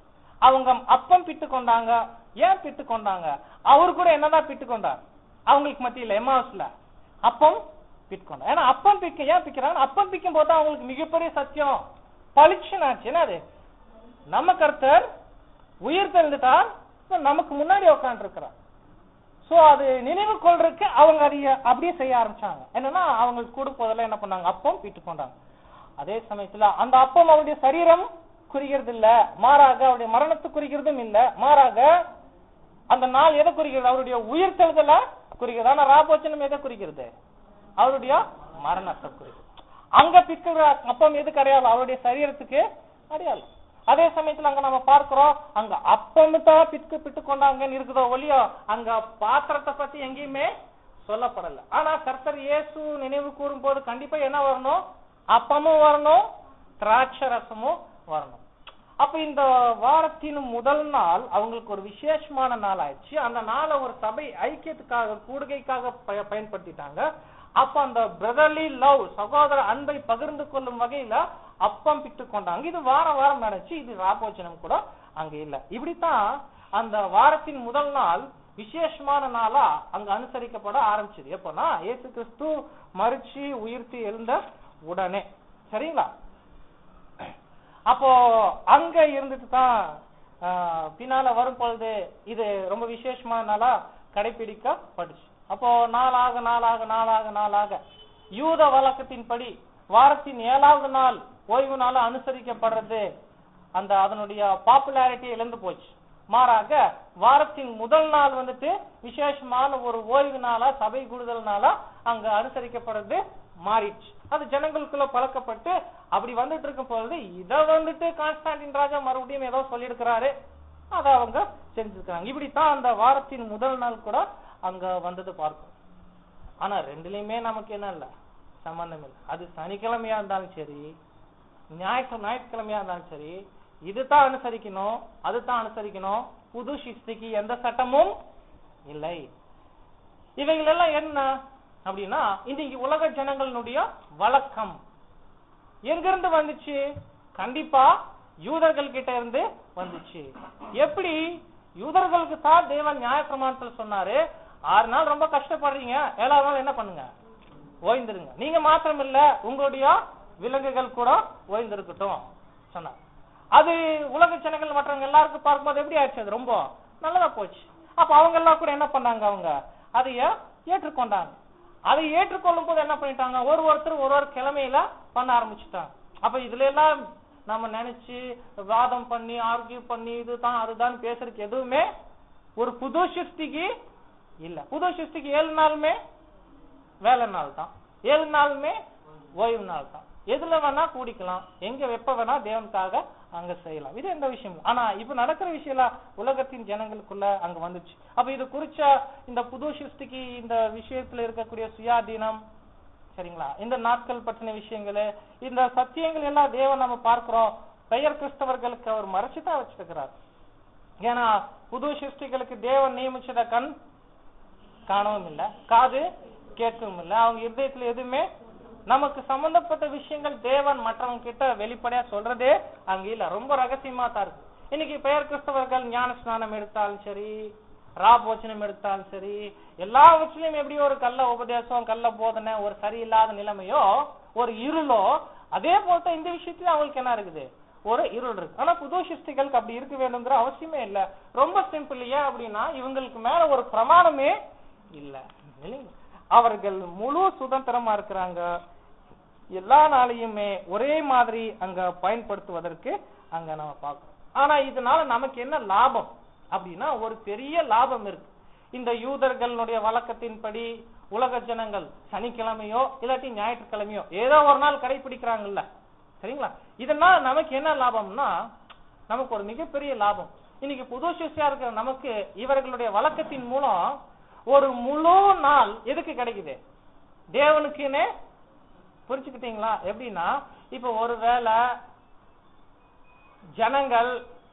அவங்க அப்பம் பிட்டு கொண்டாங்க ஏன் பிட்டு கொண்டாங்க அவரு கூட என்னதான் பிட்டு கொண்டார் அவங்களுக்கு மத்தியில எமாஸ்ல அப்பம் பிட்டு கொண்டார் ஏன்னா அப்பம் பிக்க ஏன் பிக்கிறாங்க அப்பம் பிக்கும் போது அவங்களுக்கு மிகப்பெரிய சத்தியம் பளிச்சுன்னு ஆச்சு என்ன அது நம்ம கர்த்தர் உயிர் தெழுந்துட்டார் இப்ப நமக்கு முன்னாடி உட்காந்துருக்கிறார் சோ அது நினைவு கொள்றதுக்கு அவங்க அதைய அப்படியே செய்ய ஆரம்பிச்சாங்க என்னன்னா அவங்களுக்கு கூட போதெல்லாம் என்ன பண்ணாங்க அப்பம் பிட்டு கொண்டாங்க அதே சமயத்துல அந்த அப்பம் அவருடைய சரீரம் குறிக்கிறது இல்ல மாறாக அவருடைய மரணத்தை குறிக்கிறதும் இல்ல மாறாக அந்த நாள் எதை குறிக்கிறது அவருடைய உயிர் தெழுதல குறிக்கிறது ஆனா ராபோச்சனம் எதை குறிக்கிறது அவருடைய மரணத்தை குறிக்கிறது அங்க பிக்கிற அப்பம் எதுக்கு அடையாளம் அவருடைய சரீரத்துக்கு அடையாளம் அதே சமயத்துல அங்க நம்ம பார்க்கிறோம் அங்க அப்பம் தான் பிட்டு பிட்டு கொண்டாங்கன்னு இருக்குதோ ஒளியோ அங்க பாத்திரத்தை பத்தி எங்கேயுமே சொல்லப்படல ஆனா கர்த்தர் இயேசு நினைவு கூறும் போது கண்டிப்பா என்ன வரணும் அப்பமும் வரணும் திராட்சை ரசமும் வரணும் அப்ப இந்த வாரத்தின் முதல் நாள் அவங்களுக்கு ஒரு விசேஷமான நாள் ஆயிடுச்சு அந்த நாளை ஒரு சபை ஐக்கியத்துக்காக கூடுகைக்காக பய- பயன்படுத்திட்டாங்க அப்ப அந்த பிரதர்லி லவ் சகோதர அன்பை பகிர்ந்து கொள்ளும் வகையில அப்பம் பிட்டு கொண்டாங்க இது வாரம் வாரம் நடந்துச்சு இது ராபோஜனம் கூட அங்க இல்ல இப்படித்தான் அந்த வாரத்தின் முதல் நாள் விசேஷமான நாளா அங்க அனுசரிக்கப்பட ஆரம்பிச்சது எப்போனா இயேசு கிறிஸ்து மறிச்சு உயிர்த்து எழுந்த உடனே சரிங்களா அப்போ அங்க இருந்துட்டு தான் ஆஹ், பின்னால வரும் பொழுது இது ரொம்ப விசேஷமான நாளா கடைபிடிக்கப்பட்டுச்சு அப்போ நாளாக நாளாக நாளாக நாளாக யூத வழக்கத்தின்படி வாரத்தின் ஏழாவது நாள் ஓய்வு நாள் அனுசரிக்கப்படுறது அந்த அதனுடைய பாப்புலாரிட்டி இழந்து போச்சு மாறாக வாரத்தின் முதல் நாள் வந்துட்டு விசேஷமான ஒரு ஓய்வு நாளா சபை கூடுதல் நாளா அங்க அனுசரிக்கப்படுறது மாறிடுச்சு அது ஜனங்களுக்குள்ள பழக்கப்பட்டு அப்படி வந்துட்டு இருக்கும் பொழுது இத வந்துட்டு கான்ஸ்டான்டின் ராஜா மறுபடியும் ஏதோ சொல்லியிருக்கிறாரு அத அவங்க செஞ்சிருக்காங்க இப்படித்தான் அந்த வாரத்தின் முதல் நாள் கூட அங்க வந்தது பார்க்கும் ஆனா ரெண்டுலயுமே நமக்கு என்ன இல்ல சம்பந்தம் இல்லை அது சனிக்கிழமையா இருந்தாலும் சரி ஞாயிற்று ஞாயிற்றுக்கிழமையா இருந்தாலும் சரி இதுதான் அனுசரிக்கணும் அதுதான் அனுசரிக்கணும் புது சிஸ்டிக்கு எந்த சட்டமும் இல்லை இவைகள் எல்லாம் என்ன அப்படின்னா இன்னைக்கு உலக ஜனங்களுடைய வழக்கம் எங்கிருந்து வந்துச்சு கண்டிப்பா யூதர்கள் கிட்ட இருந்து வந்துச்சு எப்படி யூதர்களுக்கு தான் தேவன் நியாயப்பிரமாணத்துல சொன்னாரு ஆறு நாள் ரொம்ப கஷ்டப்படுறீங்க ஏழாவது நாள் என்ன பண்ணுங்க ஓய்ந்திருங்க நீங்க மாத்திரம் இல்ல உங்களுடைய விலங்குகள் கூட ஓய்ந்திருக்கட்டும் சொன்னார் அது உலக ஜனங்கள் மற்றவங்க எல்லாருக்கும் பார்க்கும்போது எப்படி ஆச்சு அது ரொம்ப நல்லதா போச்சு அப்ப அவங்க எல்லாம் கூட என்ன பண்ணாங்க அவங்க அதைய ஏற்றுக்கொண்டாங்க அதை ஏற்றுக்கொள்ளும் போது என்ன பண்ணிட்டாங்க ஒரு ஒருத்தர் ஒரு ஒரு கிழமையில பண்ண ஆரம்பிச்சுட்டாங்க அப்ப இதுல எல்லாம் நம்ம நினைச்சு வாதம் பண்ணி ஆர்கியூ பண்ணி இதுதான் அதுதான் பேசுறதுக்கு எதுவுமே ஒரு புது சிருஷ்டிக்கு இல்ல புது சிருஷ்டிக்கு ஏழு நாளுமே வேலை நாள் தான் ஏழு நாளுமே ஓய்வு நாள் தான் எதுல வேணா கூடிக்கலாம் எங்க எப்ப வேணா தேவனுக்காக அங்க செய்யலாம் இது எந்த விஷயம் இல்ல. ஆனா இப்ப நடக்கிற விஷயம் உலகத்தின் ஜனங்களுக்குள்ள அங்க வந்துச்சு அப்ப இது குறிச்ச இந்த புது சிருஷ்டிக்கு இந்த விஷயத்துல இருக்கக்கூடிய சுயாதீனம் சரிங்களா இந்த நாட்கள் பற்றின விஷயங்கள் இந்த சத்தியங்கள் எல்லாம் தேவன் நம்ம பார்க்கிறோம் பெயர் கிறிஸ்தவர்களுக்கு அவர் மறைச்சுதான் வச்சிருக்கிறார் ஏன்னா புது சிருஷ்டிகளுக்கு தேவன் நியமிச்சத கண் காணவும் இல்ல காது கேட்கவும் இல்ல அவங்க இருதயத்துல எதுவுமே நமக்கு சம்பந்தப்பட்ட விஷயங்கள் தேவன் மற்றவங்க கிட்ட வெளிப்படையா சொல்றதே அங்க இல்ல ரொம்ப ரகசியமா தான் இருக்கு இன்னைக்கு பெயர் கிறிஸ்தவர்கள் ஞான ஸ்நானம் எடுத்தாலும் சரி ராபோச்சனம் எடுத்தாலும் சரி எல்லாவற்றிலும் எப்படி ஒரு கள்ள உபதேசம் கள்ள போதனை ஒரு சரியில்லாத நிலைமையோ ஒரு இருளோ அதே போல இந்த விஷயத்துல அவங்களுக்கு என்ன இருக்குது ஒரு இருள் இருக்கு ஆனா புது சிருஷ்டிகளுக்கு அப்படி இருக்க வேணுங்கிற அவசியமே இல்ல ரொம்ப சிம்பிள் ஏன் அப்படின்னா இவங்களுக்கு மேல ஒரு பிரமாணமே இல்ல இல்லைங்களா? அவர்கள் முழு சுதந்திரமா இருக்கிறாங்க எல்லா நாளையுமே ஒரே மாதிரி அங்க பயன்படுத்துவதற்கு அங்க நம்ம பார்க்கிறோம் ஆனா இதனால நமக்கு என்ன லாபம் அப்படின்னா ஒரு பெரிய லாபம் இருக்கு இந்த யூதர்களுடைய வழக்கத்தின்படி உலக ஜனங்கள் சனிக்கிழமையோ இல்லாட்டி ஞாயிற்றுக்கிழமையோ ஏதோ ஒரு நாள் கடைபிடிக்கிறாங்கல்ல சரிங்களா இதனால நமக்கு என்ன லாபம்னா நமக்கு ஒரு மிகப்பெரிய லாபம் இன்னைக்கு புது சிஷ்யா இருக்கிற நமக்கு இவர்களுடைய வழக்கத்தின் மூலம் ஒரு முழு நாள் எதுக்கு கிடைக்குது தேவனுக்குன்னே புரிச்சுக்கிட்டீங்களா எப்படின்னா இப்ப ஒருவேளை ஜனங்கள்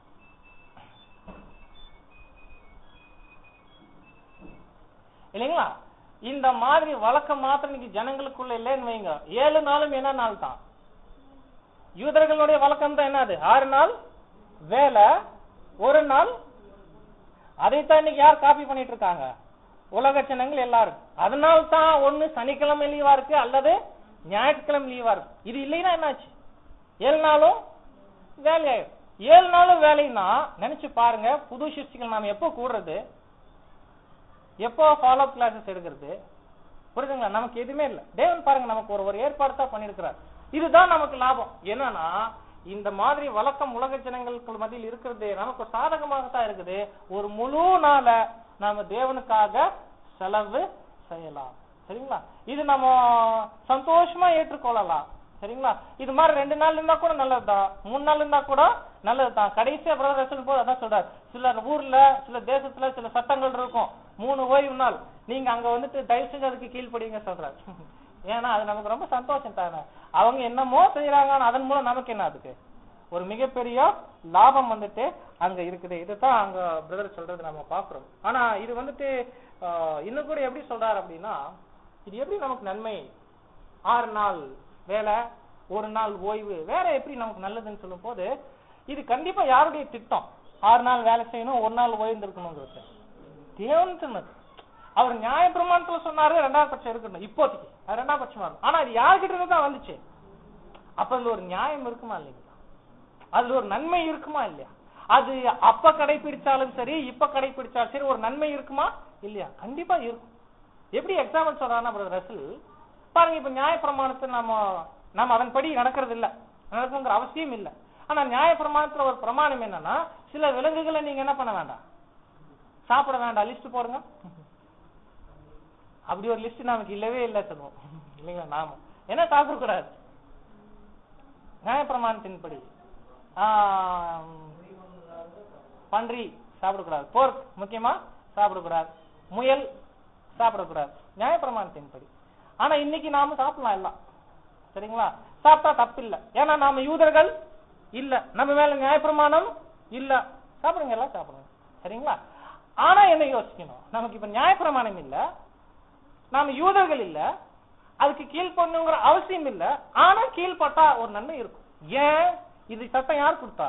இல்லைங்களா இந்த மாதிரி வழக்கம் மாத்திரம் இன்னைக்கு ஜனங்களுக்குள்ள இல்லைன்னு வைங்க ஏழு நாளும் என்ன நாள் தான் யூதர்களுடைய வழக்கம் தான் என்னது ஆறு நாள் வேலை ஒரு நாள் அதைத்தான் இன்னைக்கு யார் காப்பி பண்ணிட்டு இருக்காங்க உலக ஜனங்கள் எல்லாரும் அதனால தான் ஒண்ணு சனிக்கிழமை லீவா இருக்கு அல்லது ஞாயிற்றுக்கிழமை லீவா இருக்கு இது இல்லைன்னா என்னாச்சு ஏழு நாளும் வேலையாயிடும் ஏழு நாளும் வேலைன்னா நினைச்சு பாருங்க புது சிருஷ்டிகள் நாம எப்போ கூடுறது எப்போ ஃபாலோ கிளாஸஸ் எடுக்கிறது புரியுதுங்களா நமக்கு எதுவுமே இல்ல தேவன் பாருங்க நமக்கு ஒரு ஒரு ஏற்பாடு தான் பண்ணிருக்கிறார் இதுதான் நமக்கு லாபம் என்னன்னா இந்த மாதிரி வழக்கம் உலக ஜனங்களுக்கு மத்தியில் இருக்கிறது நமக்கு சாதகமாக தான் இருக்குது ஒரு முழு நாள நாம தேவனுக்காக செலவு செய்யலாம் சரிங்களா இது நம்ம சந்தோஷமா ஏற்றுக்கொள்ளலாம் சரிங்களா இது மாதிரி ரெண்டு நாள் இருந்தா கூட நல்லதுதான் மூணு நாள் இருந்தா கூட நல்லதுதான் கடைசியா பிரதர் போது அதான் சொல்றாரு சில ஊர்ல சில தேசத்துல சில சட்டங்கள் இருக்கும் மூணு ஓய்வு நாள் நீங்க அங்க வந்துட்டு தயவு செஞ்சு அதுக்கு கீழ்ப்படிங்க சொல்றாரு ஏன்னா அது நமக்கு ரொம்ப சந்தோஷம் தானே அவங்க என்னமோ செய்யறாங்க ஆனா அதன் மூலம் நமக்கு என்ன அதுக்கு ஒரு மிகப்பெரிய லாபம் வந்துட்டு அங்க இருக்குது இதுதான் அங்க பிரதர் சொல்றது நம்ம பாக்குறோம் ஆனா இது வந்துட்டு ஆஹ், இன்னும் கூட எப்படி சொல்றாரு அப்படின்னா இது எப்படி நமக்கு நன்மை ஆறு நாள் வேலை ஒரு நாள் ஓய்வு வேற எப்படி நமக்கு நல்லதுன்னு சொல்லும் போது இது கண்டிப்பா யாருடைய திட்டம் ஆறு நாள் வேலை செய்யணும் ஒரு நாள் ஓய்ந்து இருக்கணுங்கிறது தேவன் சொன்னது அவர் நியாயப்பிரமாணத்துல சொன்னாரு ரெண்டாவது பட்சம் இருக்கணும் இப்போதைக்கு அது ரெண்டாவது பட்சமா இருக்கும் ஆனா அது யார்கிட்ட இருந்து தான் வந்துச்சு அப்ப அதுல ஒரு நியாயம் இருக்குமா இல்லைங்களா அதுல ஒரு நன்மை இருக்குமா இல்லையா அது அப்ப கடைபிடிச்சாலும் சரி இப்ப கடைபிடிச்சாலும் சரி ஒரு நன்மை இருக்குமா இல்லையா கண்டிப்பா இருக்கும் எப்படி எக்ஸாம்பிள் சொல்றாருன்னா பிரதர் ரசல் பாருங்க இப்ப நியாயப்பிரமாணத்தை நம்ம நம்ம அதன்படி நடக்கிறது இல்ல நடக்குங்கிற அவசியம் இல்ல ஆனா நியாயப்பிரமாணத்துல ஒரு பிரமாணம் என்னன்னா சில விலங்குகளை நீங்க என்ன பண்ண வேண்டாம் சாப்பிட வேண்டாம் லிஸ்ட் போடுங்க அப்படி ஒரு லிஸ்ட் நமக்கு இல்லவே இல்லை சொல்லுவோம் இல்லைங்களா நாம என்ன சாப்பிடக்கூடாது நியாயப்பிரமாணத்தின்படி ஆம், பன்றி சாப்பிடக்கூடாது போர்க் முக்கியமா சாப்பிடக்கூடாது முயல் சாப்பிடக்கூடாது நியாயப்பிரமாணத்தின்படி ஆனா இன்னைக்கு நாம சாப்பிடலாம் எல்லாம் சரிங்களா சாப்பிட்டா தப்பு இல்ல ஏன்னா நாம யூதர்கள் இல்ல நம்ம மேல நியாயப்பிரமாணம் இல்ல சாப்பிடுங்க எல்லாம் சாப்பிடுங்க சரிங்களா ஆனா என்ன யோசிக்கணும் நமக்கு இப்ப நியாயப்பிரமாணம் இல்ல நாம யூதர்கள் இல்ல அதுக்கு கீழ்ப்பண்ணுங்கிற அவசியம் இல்ல ஆனா கீழ்பட்டா ஒரு நன்மை இருக்கும் ஏன் இது சட்டம் யார் கொடுத்தா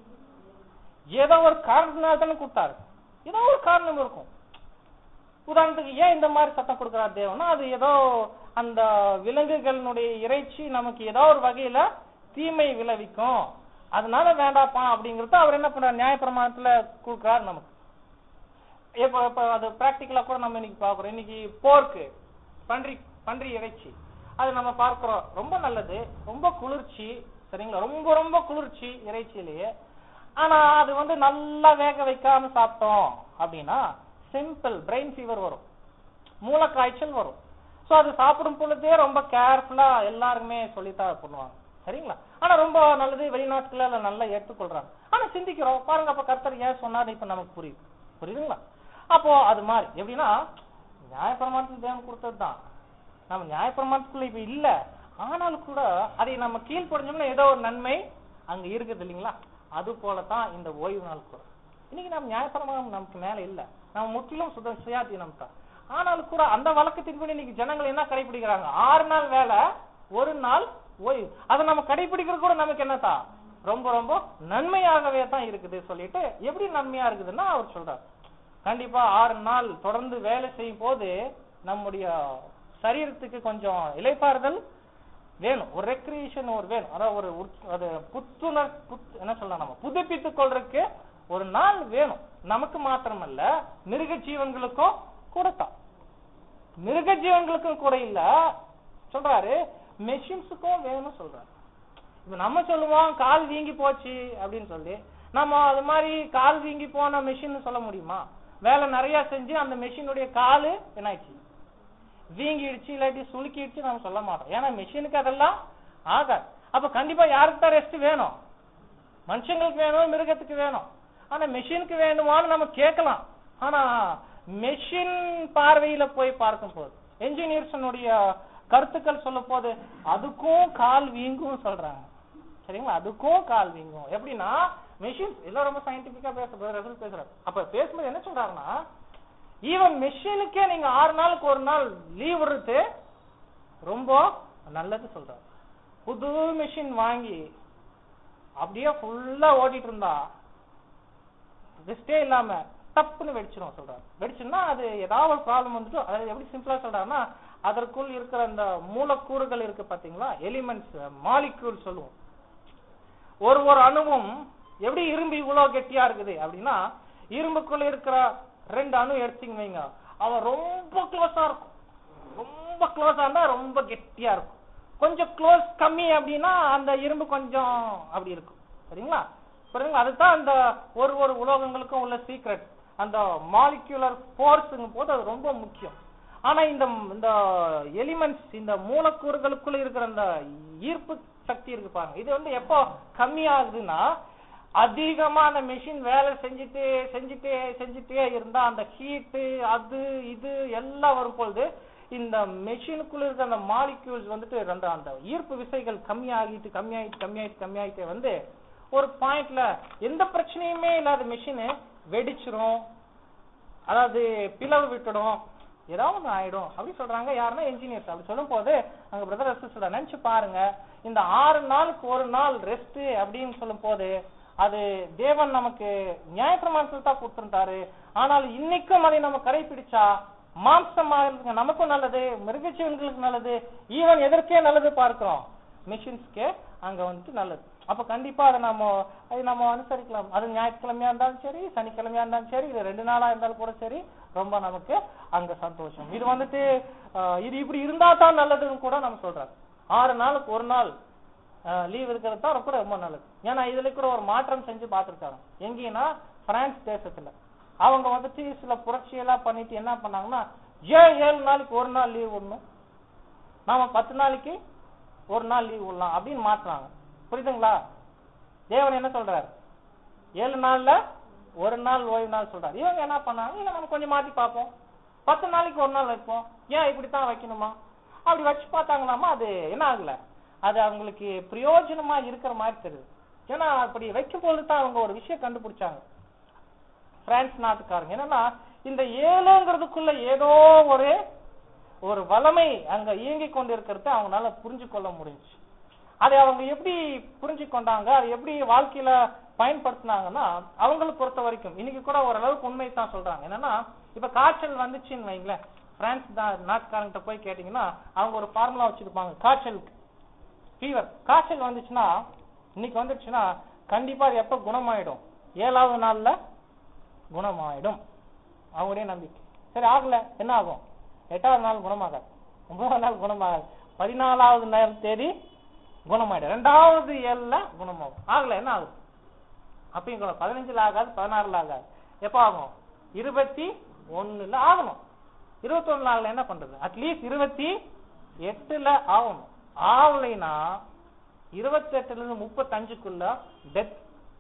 ஏதோ ஒரு காரணத்தினால தானே கொடுத்தாரு ஏதோ ஒரு காரணம் இருக்கும் உதாரணத்துக்கு ஏன் இந்த மாதிரி சட்டம் கொடுக்கிறார் தேவனா அது ஏதோ அந்த விலங்குகளினுடைய இறைச்சி நமக்கு ஏதோ ஒரு வகையில தீமை விளைவிக்கும் அதனால வேண்டாப்பா அப்படிங்கறது அவர் என்ன பண்றாரு நியாயப்பிரமாணத்துல கொடுக்கிறார் நமக்கு இப்ப இப்ப அது பிராக்டிக்கலா கூட நம்ம இன்னைக்கு பாக்குறோம் இன்னைக்கு போர்க்கு பன்றி பன்றி இறைச்சி அது நம்ம பார்க்கிறோம் ரொம்ப நல்லது ரொம்ப குளிர்ச்சி சரிங்களா ரொம்ப ரொம்ப குளிர்ச்சி இறைச்சியிலேயே ஆனா அது வந்து நல்லா வேக வைக்காம சாப்பிட்டோம் அப்படின்னா சிம்பிள் பிரெயின் ஃபீவர் வரும் மூளைக்காய்ச்சல் வரும் சோ அது சாப்பிடும் பொழுதே ரொம்ப கேர்ஃபுல்லா எல்லாருமே சொல்லித்தான் பண்ணுவாங்க சரிங்களா ஆனா ரொம்ப நல்லது வெளிநாட்டுல அதை நல்லா ஏற்றுக்கொள்றாங்க ஆனா சிந்திக்கிறோம் பாருங்க அப்ப கர்த்தர் ஏன் சொன்னாரு இப்ப நமக்கு புரியுது புரியுதுங்களா அப்போ அது மாதிரி எப்படின்னா நியாயப்பிரமாணத்தில் தேவன் கொடுத்தது தான் நம்ம நியாயப்பிரமாணத்துக்குள்ள இப்ப இல்ல ஆனாலும் கூட அதை நம்ம கீழ்ப்படிஞ்சோம்னா ஏதோ ஒரு நன்மை அங்க இருக்குது இல்லைங்களா அது போலதான் இந்த ஓய்வு நாள் கூட இன்னைக்கு நம்ம நியாயப்பிரமாணம் நமக்கு மேல இல்ல நம்ம முற்றிலும் சுத சுயாதீனம் தான் ஆனாலும் கூட அந்த வழக்கத்தின்படி இன்னைக்கு ஜனங்கள் என்ன கடைபிடிக்கிறாங்க ஆறு நாள் வேலை ஒரு நாள் ஓய்வு அதை நம்ம கடைபிடிக்கிறது கூட நமக்கு என்னதா ரொம்ப ரொம்ப நன்மையாகவே தான் இருக்குது சொல்லிட்டு எப்படி நன்மையா இருக்குதுன்னா அவர் சொல்றார் கண்டிப்பா ஆறு நாள் தொடர்ந்து வேலை செய்யும் போது நம்முடைய சரீரத்துக்கு கொஞ்சம் இலைப்பாறுதல் வேணும் ஒரு ரெக்ரியேஷன் ஒரு வேணும் அதாவது ஒரு உற்ச- அது புத்துணர் புத்- என்ன சொல்லலாம் நம்ம புதுப்பித்துக் கொள்றதுக்கு ஒரு நாள் வேணும் நமக்கு மாத்திரமல்ல மிருக ஜீவன்களுக்கும் கூடத்தான் மிருக ஜீவன்களுக்கும் கூட இல்ல சொல்றாரு மெஷின்ஸுக்கும் வேணும் சொல்றாரு இப்ப நம்ம சொல்லுவோம் கால் வீங்கி போச்சு அப்படின்னு சொல்லி நம்ம அது மாதிரி கால் வீங்கி போன மெஷின் சொல்ல முடியுமா வேலை நிறைய செஞ்சு அந்த மெஷினுடைய காலு என்னாச்சு வீங்கிடுச்சு இல்லாட்டி சுளுக்கிடுச்சு நம்ம சொல்ல மாட்டோம் ஏன்னா மெஷினுக்கு அதெல்லாம் ஆகாது அப்ப கண்டிப்பா யாருக்கு தான் ரெஸ்ட் வேணும் மனுஷங்களுக்கு வேணும் மிருகத்துக்கு வேணும் ஆனா மெஷினுக்கு வேணுமான்னு நம்ம கேட்கலாம் ஆனா மெஷின் பார்வையில போய் பார்க்கும் போது என்ஜினியர்ஸனுடைய கருத்துக்கள் சொல்லும் போது அதுக்கும் கால் வீங்கும் சொல்றாங்க சரிங்களா அதுக்கும் கால் வீங்கும் எப்படின்னா மெஷின் எல்லாம் ரொம்ப சயின்டிபிக்கா பேச ரிசல்ட் பேசுறாரு அப்ப பேசும்போது என்ன சொல்றாருன்னா ஈவன் மெஷினுக்கே நீங்க ஆறு நாளுக்கு ஒரு நாள் லீவ் விடுறது ரொம்ப நல்லது சொல்றாரு புது மெஷின் வாங்கி அப்படியே ஃபுல்லா ஓட்டிட்டு இருந்தா ரெஸ்டே இல்லாம டப்புன்னு வெடிச்சிரும் சொல்றாரு வெடிச்சுன்னா அது ஏதாவது ஒரு ப்ராப்ளம் வந்துட்டு அதாவது எப்படி சிம்பிளா சொல்றாருன்னா அதற்குள் இருக்கிற அந்த மூலக்கூறுகள் இருக்கு பாத்தீங்களா எலிமெண்ட்ஸ் மாலிக்யூல் சொல்லுவோம் ஒரு ஒரு அணுவும் எப்படி இரும்பு இவ்வளவு கெட்டியா இருக்குது அப்படின்னா இரும்புக்குள்ள இருக்கிற ரெண்டு அணு எடுத்தீங்க வைங்க அவ ரொம்ப க்ளோஸா இருக்கும் ரொம்ப க்ளோஸா இருந்தா ரொம்ப கெட்டியா இருக்கும் கொஞ்சம் க்ளோஸ் கம்மி அப்படின்னா அந்த இரும்பு கொஞ்சம் அப்படி இருக்கும் சரிங்களா புரியுதுங்களா அதுதான் அந்த ஒரு ஒரு உலோகங்களுக்கும் உள்ள சீக்ரெட் அந்த மாலிகுலர் ஃபோர்ஸுங்கும் போது அது ரொம்ப முக்கியம் ஆனா இந்த இந்த எலிமெண்ட்ஸ் இந்த மூலக்கூறுகளுக்குள்ள இருக்கிற அந்த ஈர்ப்பு சக்தி இருக்கு பாருங்க இது வந்து எப்போ கம்மியாகுதுன்னா அதிகமா அந்த மெஷின் வேலை செஞ்சுட்டே செஞ்சுட்டே செஞ்சுட்டே இருந்தா அந்த ஹீட்டு அது இது எல்லாம் வரும் பொழுது இந்த மெஷினுக்குள்ள இருக்க அந்த மாலிக்யூல்ஸ் வந்துட்டு அந்த அந்த ஈர்ப்பு விசைகள் கம்மியாகிட்டு கம்மியாயிட்டு கம்மியாயிட்டு கம்மியாயிட்டே வந்து ஒரு பாயிண்ட்ல எந்த பிரச்சனையுமே இல்லாத மெஷின் வெடிச்சிரும் அதாவது பிளவு விட்டுடும் ஏதாவது ஒண்ணு ஆயிடும் அப்படி சொல்றாங்க யாருன்னா என்ஜினியர்ஸ் அப்படி சொல்லும் போது அங்க பிரதர் சிஸ்டர் நினைச்சு பாருங்க இந்த ஆறு நாளுக்கு ஒரு நாள் ரெஸ்ட் அப்படின்னு சொல்லும் போது அது தேவன் நமக்கு நியாயப்பிரமாணத்தில் தான் கொடுத்திருந்தாரு ஆனால் இன்னைக்கும் அதை நம்ம கடைபிடிச்சா மாம்சமா இருக்க நமக்கும் நல்லது மிருகஜீவன்களுக்கு நல்லது ஈவன் எதற்கே நல்லது பார்க்கிறோம் மிஷின்ஸ்க்கு அங்க வந்துட்டு நல்லது அப்ப கண்டிப்பா அதை நம்ம அதை நம்ம அனுசரிக்கலாம் அது ஞாயிற்றுக்கிழமையா இருந்தாலும் சரி சனிக்கிழமையா இருந்தாலும் சரி இது ரெண்டு நாளா இருந்தாலும் கூட சரி ரொம்ப நமக்கு அங்க சந்தோஷம் இது வந்துட்டு ஆஹ், இது இப்படி இருந்தா தான் நல்லதுன்னு கூட நம்ம சொல்றாங்க ஆறு நாளுக்கு ஒரு நாள் லீவ் இருக்கிறது தான் ரொம்ப ரொம்ப நல்லது ஏன்னா இதுல கூட ஒரு மாற்றம் செஞ்சு பார்த்திருக்காங்க எங்கேன்னா பிரான்ஸ் தேசத்துல அவங்க வந்துட்டு சில புரட்சியெல்லாம் பண்ணிட்டு என்ன பண்ணாங்கன்னா ஏன் ஏழு நாளைக்கு ஒரு நாள் லீவ் விடணும் நாம பத்து நாளைக்கு ஒரு நாள் லீவ் விடலாம் அப்படின்னு மாத்துறாங்க புரியுதுங்களா தேவன் என்ன சொல்றாரு ஏழு நாள்ல ஒரு நாள் ஓய்வு நாள் சொல்றாரு இவங்க என்ன பண்ணாங்க இல்ல நம்ம கொஞ்சம் மாத்தி பார்ப்போம் பத்து நாளைக்கு ஒரு நாள் வைப்போம் ஏன் இப்படித்தான் வைக்கணுமா அப்படி வச்சு பார்த்தாங்களாமா அது என்ன ஆகல அது அவங்களுக்கு பிரயோஜனமா இருக்கிற மாதிரி தெரியுது ஏன்னா அப்படி வைக்கும் போது தான் அவங்க ஒரு விஷயம் கண்டுபிடிச்சாங்க பிரான்ஸ் நாட்டுக்காரங்க என்னன்னா இந்த ஏழுங்கிறதுக்குள்ள ஏதோ ஒரு ஒரு வளமை அங்க இயங்கிக் கொண்டிருக்கிறத அவங்களால புரிஞ்சு கொள்ள முடிஞ்சுச்சு அதை அவங்க எப்படி புரிஞ்சு கொண்டாங்க அதை எப்படி வாழ்க்கையில பயன்படுத்தினாங்கன்னா அவங்களை பொறுத்த வரைக்கும் இன்னைக்கு கூட ஓரளவுக்கு உண்மை தான் சொல்றாங்க என்னன்னா இப்ப காய்ச்சல் வந்துச்சுன்னு வைங்களேன் பிரான்ஸ் தான் நாட்டுக்காரங்கிட்ட போய் கேட்டீங்கன்னா அவங்க ஒரு ஃபார்முலா வச்சிருப்பாங்க காய்ச்சலுக்கு ஃபீவர் காய்ச்சல் வந்துச்சுன்னா இன்னைக்கு வந்துருச்சுன்னா கண்டிப்பா அது எப்ப குணமாயிடும் ஏழாவது நாள்ல குணமாயிடும் அவங்களுடைய நம்பிக்கை சரி ஆகல என்ன ஆகும் எட்டாவது நாள் குணமாகாது ஒன்பதாவது நாள் குணமாகாது பதினாலாவது நாள் தேதி குணமாயிடும் ரெண்டாவது ஏழுல குணமாகும் ஆகல என்ன ஆகும் அப்பயும் கூட பதினஞ்சுல ஆகாது பதினாறுல ஆகாது எப்ப ஆகும் இருபத்தி ஒண்ணுல ஆகணும் இருபத்தி ஒண்ணு நாள்ல என்ன பண்றது அட்லீஸ்ட் இருபத்தி எட்டுல ஆகணும் ஆகலைன்னா இருபத்தி எட்டுல இருந்து முப்பத்தஞ்சுக்குள்ள டெத்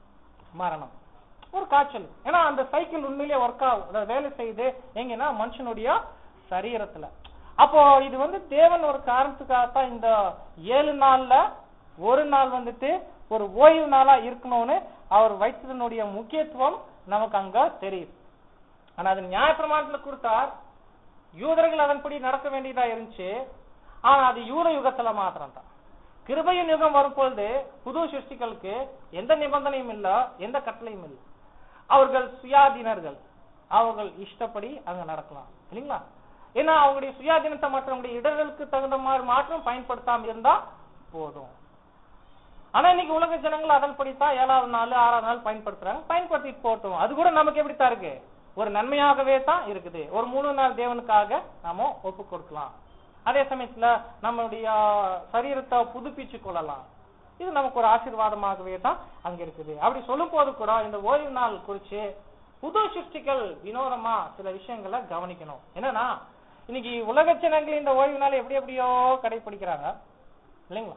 மரணம் ஒரு காய்ச்சல் ஏன்னா அந்த சைக்கிள் உண்மையிலேயே ஒர்க் ஆகும் அதாவது வேலை செய்யுது எங்கன்னா மனுஷனுடைய சரீரத்துல அப்போ இது வந்து தேவன் ஒரு காரணத்துக்காகத்தான் இந்த ஏழு நாள்ல ஒரு நாள் வந்துட்டு ஒரு ஓய்வு நாளா இருக்கணும்னு அவர் வைத்ததனுடைய முக்கியத்துவம் நமக்கு அங்க தெரியுது ஆனா அது நியாயப்பிரமாணத்துல கொடுத்தார் யூதர்கள் அதன்படி நடக்க வேண்டியதா இருந்துச்சு ஆனா அது யூத யுகத்துல மாத்திரம் தான் கிருபையின் யுகம் வரும்பொழுது புது சிருஷ்டிகளுக்கு எந்த நிபந்தனையும் இல்ல எந்த கட்டளையும் இல்லை அவர்கள் சுயாதீனர்கள் அவர்கள் இஷ்டப்படி அங்க நடக்கலாம் இல்லைங்களா ஏன்னா அவங்களுடைய சுயாதீனத்தை மற்றவங்களுடைய இடர்களுக்கு தகுந்த மாதிரி மாற்றம் பயன்படுத்தாம இருந்தா போதும் ஆனா இன்னைக்கு உலக ஜனங்கள் அதன்படித்தான் ஏழாவது நாள் ஆறாவது நாள் பயன்படுத்துறாங்க பயன்படுத்திட்டு போட்டோம் அது கூட நமக்கு எப்படித்தான் இருக்கு ஒரு நன்மையாகவே தான் இருக்குது ஒரு முழு நாள் தேவனுக்காக நாம ஒப்பு கொடுக்கலாம் அதே சமயத்துல நம்மளுடைய சரீரத்தை புதுப்பிச்சு கொள்ளலாம் இது நமக்கு ஒரு ஆசீர்வாதமாகவே தான் அங்க இருக்குது அப்படி சொல்லும் போது கூட இந்த ஓய்வு நாள் குறிச்சு புது சிருஷ்டிகள் வினோதமா சில விஷயங்களை கவனிக்கணும் என்னன்னா இன்னைக்கு உலக ஜனங்கள் இந்த ஓய்வு நாள் எப்படி எப்படியோ கடைபிடிக்கிறாங்க இல்லைங்களா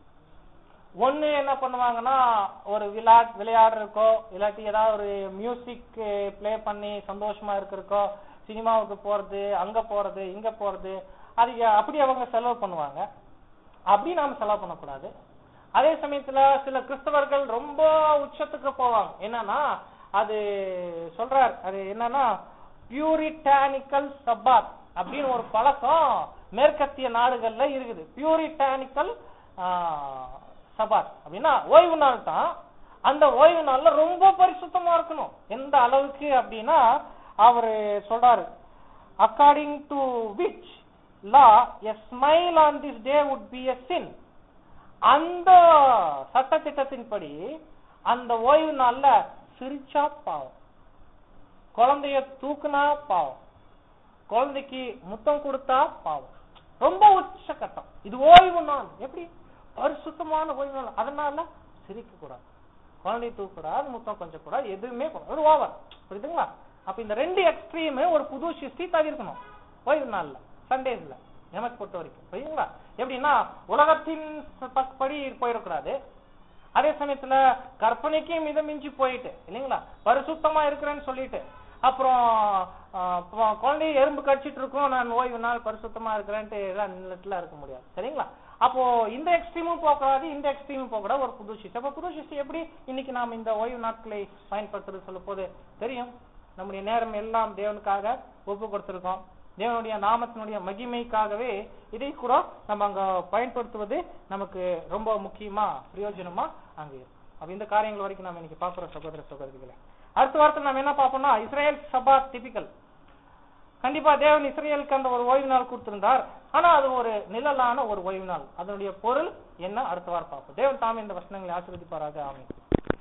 ஒண்ணு என்ன பண்ணுவாங்கன்னா ஒரு விளையா விளையாடுறதுக்கோ இல்லாட்டி ஏதாவது ஒரு மியூசிக் ப்ளே பண்ணி சந்தோஷமா இருக்கிறதுக்கோ சினிமாவுக்கு போறது அங்க போறது இங்க போறது அது அப்படி அவங்க செலவு பண்ணுவாங்க அப்படி நாம செலவு பண்ணக்கூடாது அதே சமயத்துல சில கிறிஸ்தவர்கள் ரொம்ப உச்சத்துக்கு போவாங்க என்னன்னா அது சொல்றார் அது என்னன்னா பியூரிட்டானிக்கல் சப்பாத் அப்படின்னு ஒரு பழக்கம் மேற்கத்திய நாடுகள்ல இருக்குது பியூரிட்டானிக்கல் சபாத் அப்படின்னா ஓய்வு நாள் தான் அந்த ஓய்வு நாள்ல ரொம்ப பரிசுத்தமா இருக்கணும் எந்த அளவுக்கு அப்படின்னா அவரு சொல்றாரு according to which law a smile on this day would be a sin அந்த சட்டத்திட்டத்தின்படி அந்த ஓய்வு நாள்ல சிரிச்சா பாவம் குழந்தைய தூக்குனா பாவம் குழந்தைக்கு முத்தம் கொடுத்தா பாவம் ரொம்ப உச்சகட்டம் இது ஓய்வு நாள் எப்படி பரிசுத்தமான ஓய்வு நாள் அதனால சிரிக்க கூடாது குழந்தைய தூக்க கூடாது முத்தம் கொஞ்சம் கூடாது எதுவுமே கூடாது ஒரு ஓவர் புரியுதுங்களா அப்ப இந்த ரெண்டு எக்ஸ்ட்ரீம் ஒரு புது சிருஷ்டி தவிர்க்கணும் ஓய்வு நாள்ல சண்டேஸ்ல எனக்கு பொறுத்த வரைக்கும் புரியுதுங்களா எப்படின்னா உலகத்தின் ப- படி போயிடக்கூடாது அதே சமயத்துல கற்பனைக்கு மிதமிஞ்சி போயிட்டு இல்லைங்களா பரிசுத்தமா இருக்கிறேன்னு சொல்லிட்டு அப்புறம் ஆஹ், ப- குழந்தைய எறும்பு கடிச்சிட்டு இருக்கோம் நான் ஓய்வு நாள் பரிசுத்தமா இருக்கிறேன்ட்டு எல்லாம் நிலத்துல இருக்க முடியாது சரிங்களா அப்போ இந்த எக்ஸ்ட்ரீமும் போகக்கூடாது இந்த எக்ஸ்ட்ரீமும் போகக்கூடாது ஒரு புது சிஸ்டம் அப்போ புது சிஸ்டம் எப்படி இன்னைக்கு நாம் இந்த ஓய்வு நாட்களை பயன்படுத்துறது சொல்லும் போது தெரியும் நம்முடைய நேரம் எல்லாம் தேவனுக்காக ஒப்பு கொடுத்திருக்கோம் தேவனுடைய நாமத்தினுடைய மகிமைக்காகவே இதை கூட நம்ம அங்க பயன்படுத்துவது நமக்கு ரொம்ப முக்கியமா பிரயோஜனமா அங்க இருக்கும் அப்ப இந்த காரியங்கள் வரைக்கும் நம்ம இன்னைக்கு பார்க்கிறோம் சகோதர சகோதரிகளே அடுத்த வாரத்தில் நம்ம என்ன பார்ப்போம்னா இஸ்ரேல் சபா டிபிக்கல் கண்டிப்பா தேவன் இஸ்ரேலுக்கு அந்த ஒரு ஓய்வு நாள் கொடுத்திருந்தார் ஆனா அது ஒரு நிழலான ஒரு ஓய்வு நாள் அதனுடைய பொருள் என்ன அடுத்த வாரம் பார்ப்போம் தேவன் தாமே இந்த வசனங்களை ஆசீர்வதிப்பாராக ஆமென்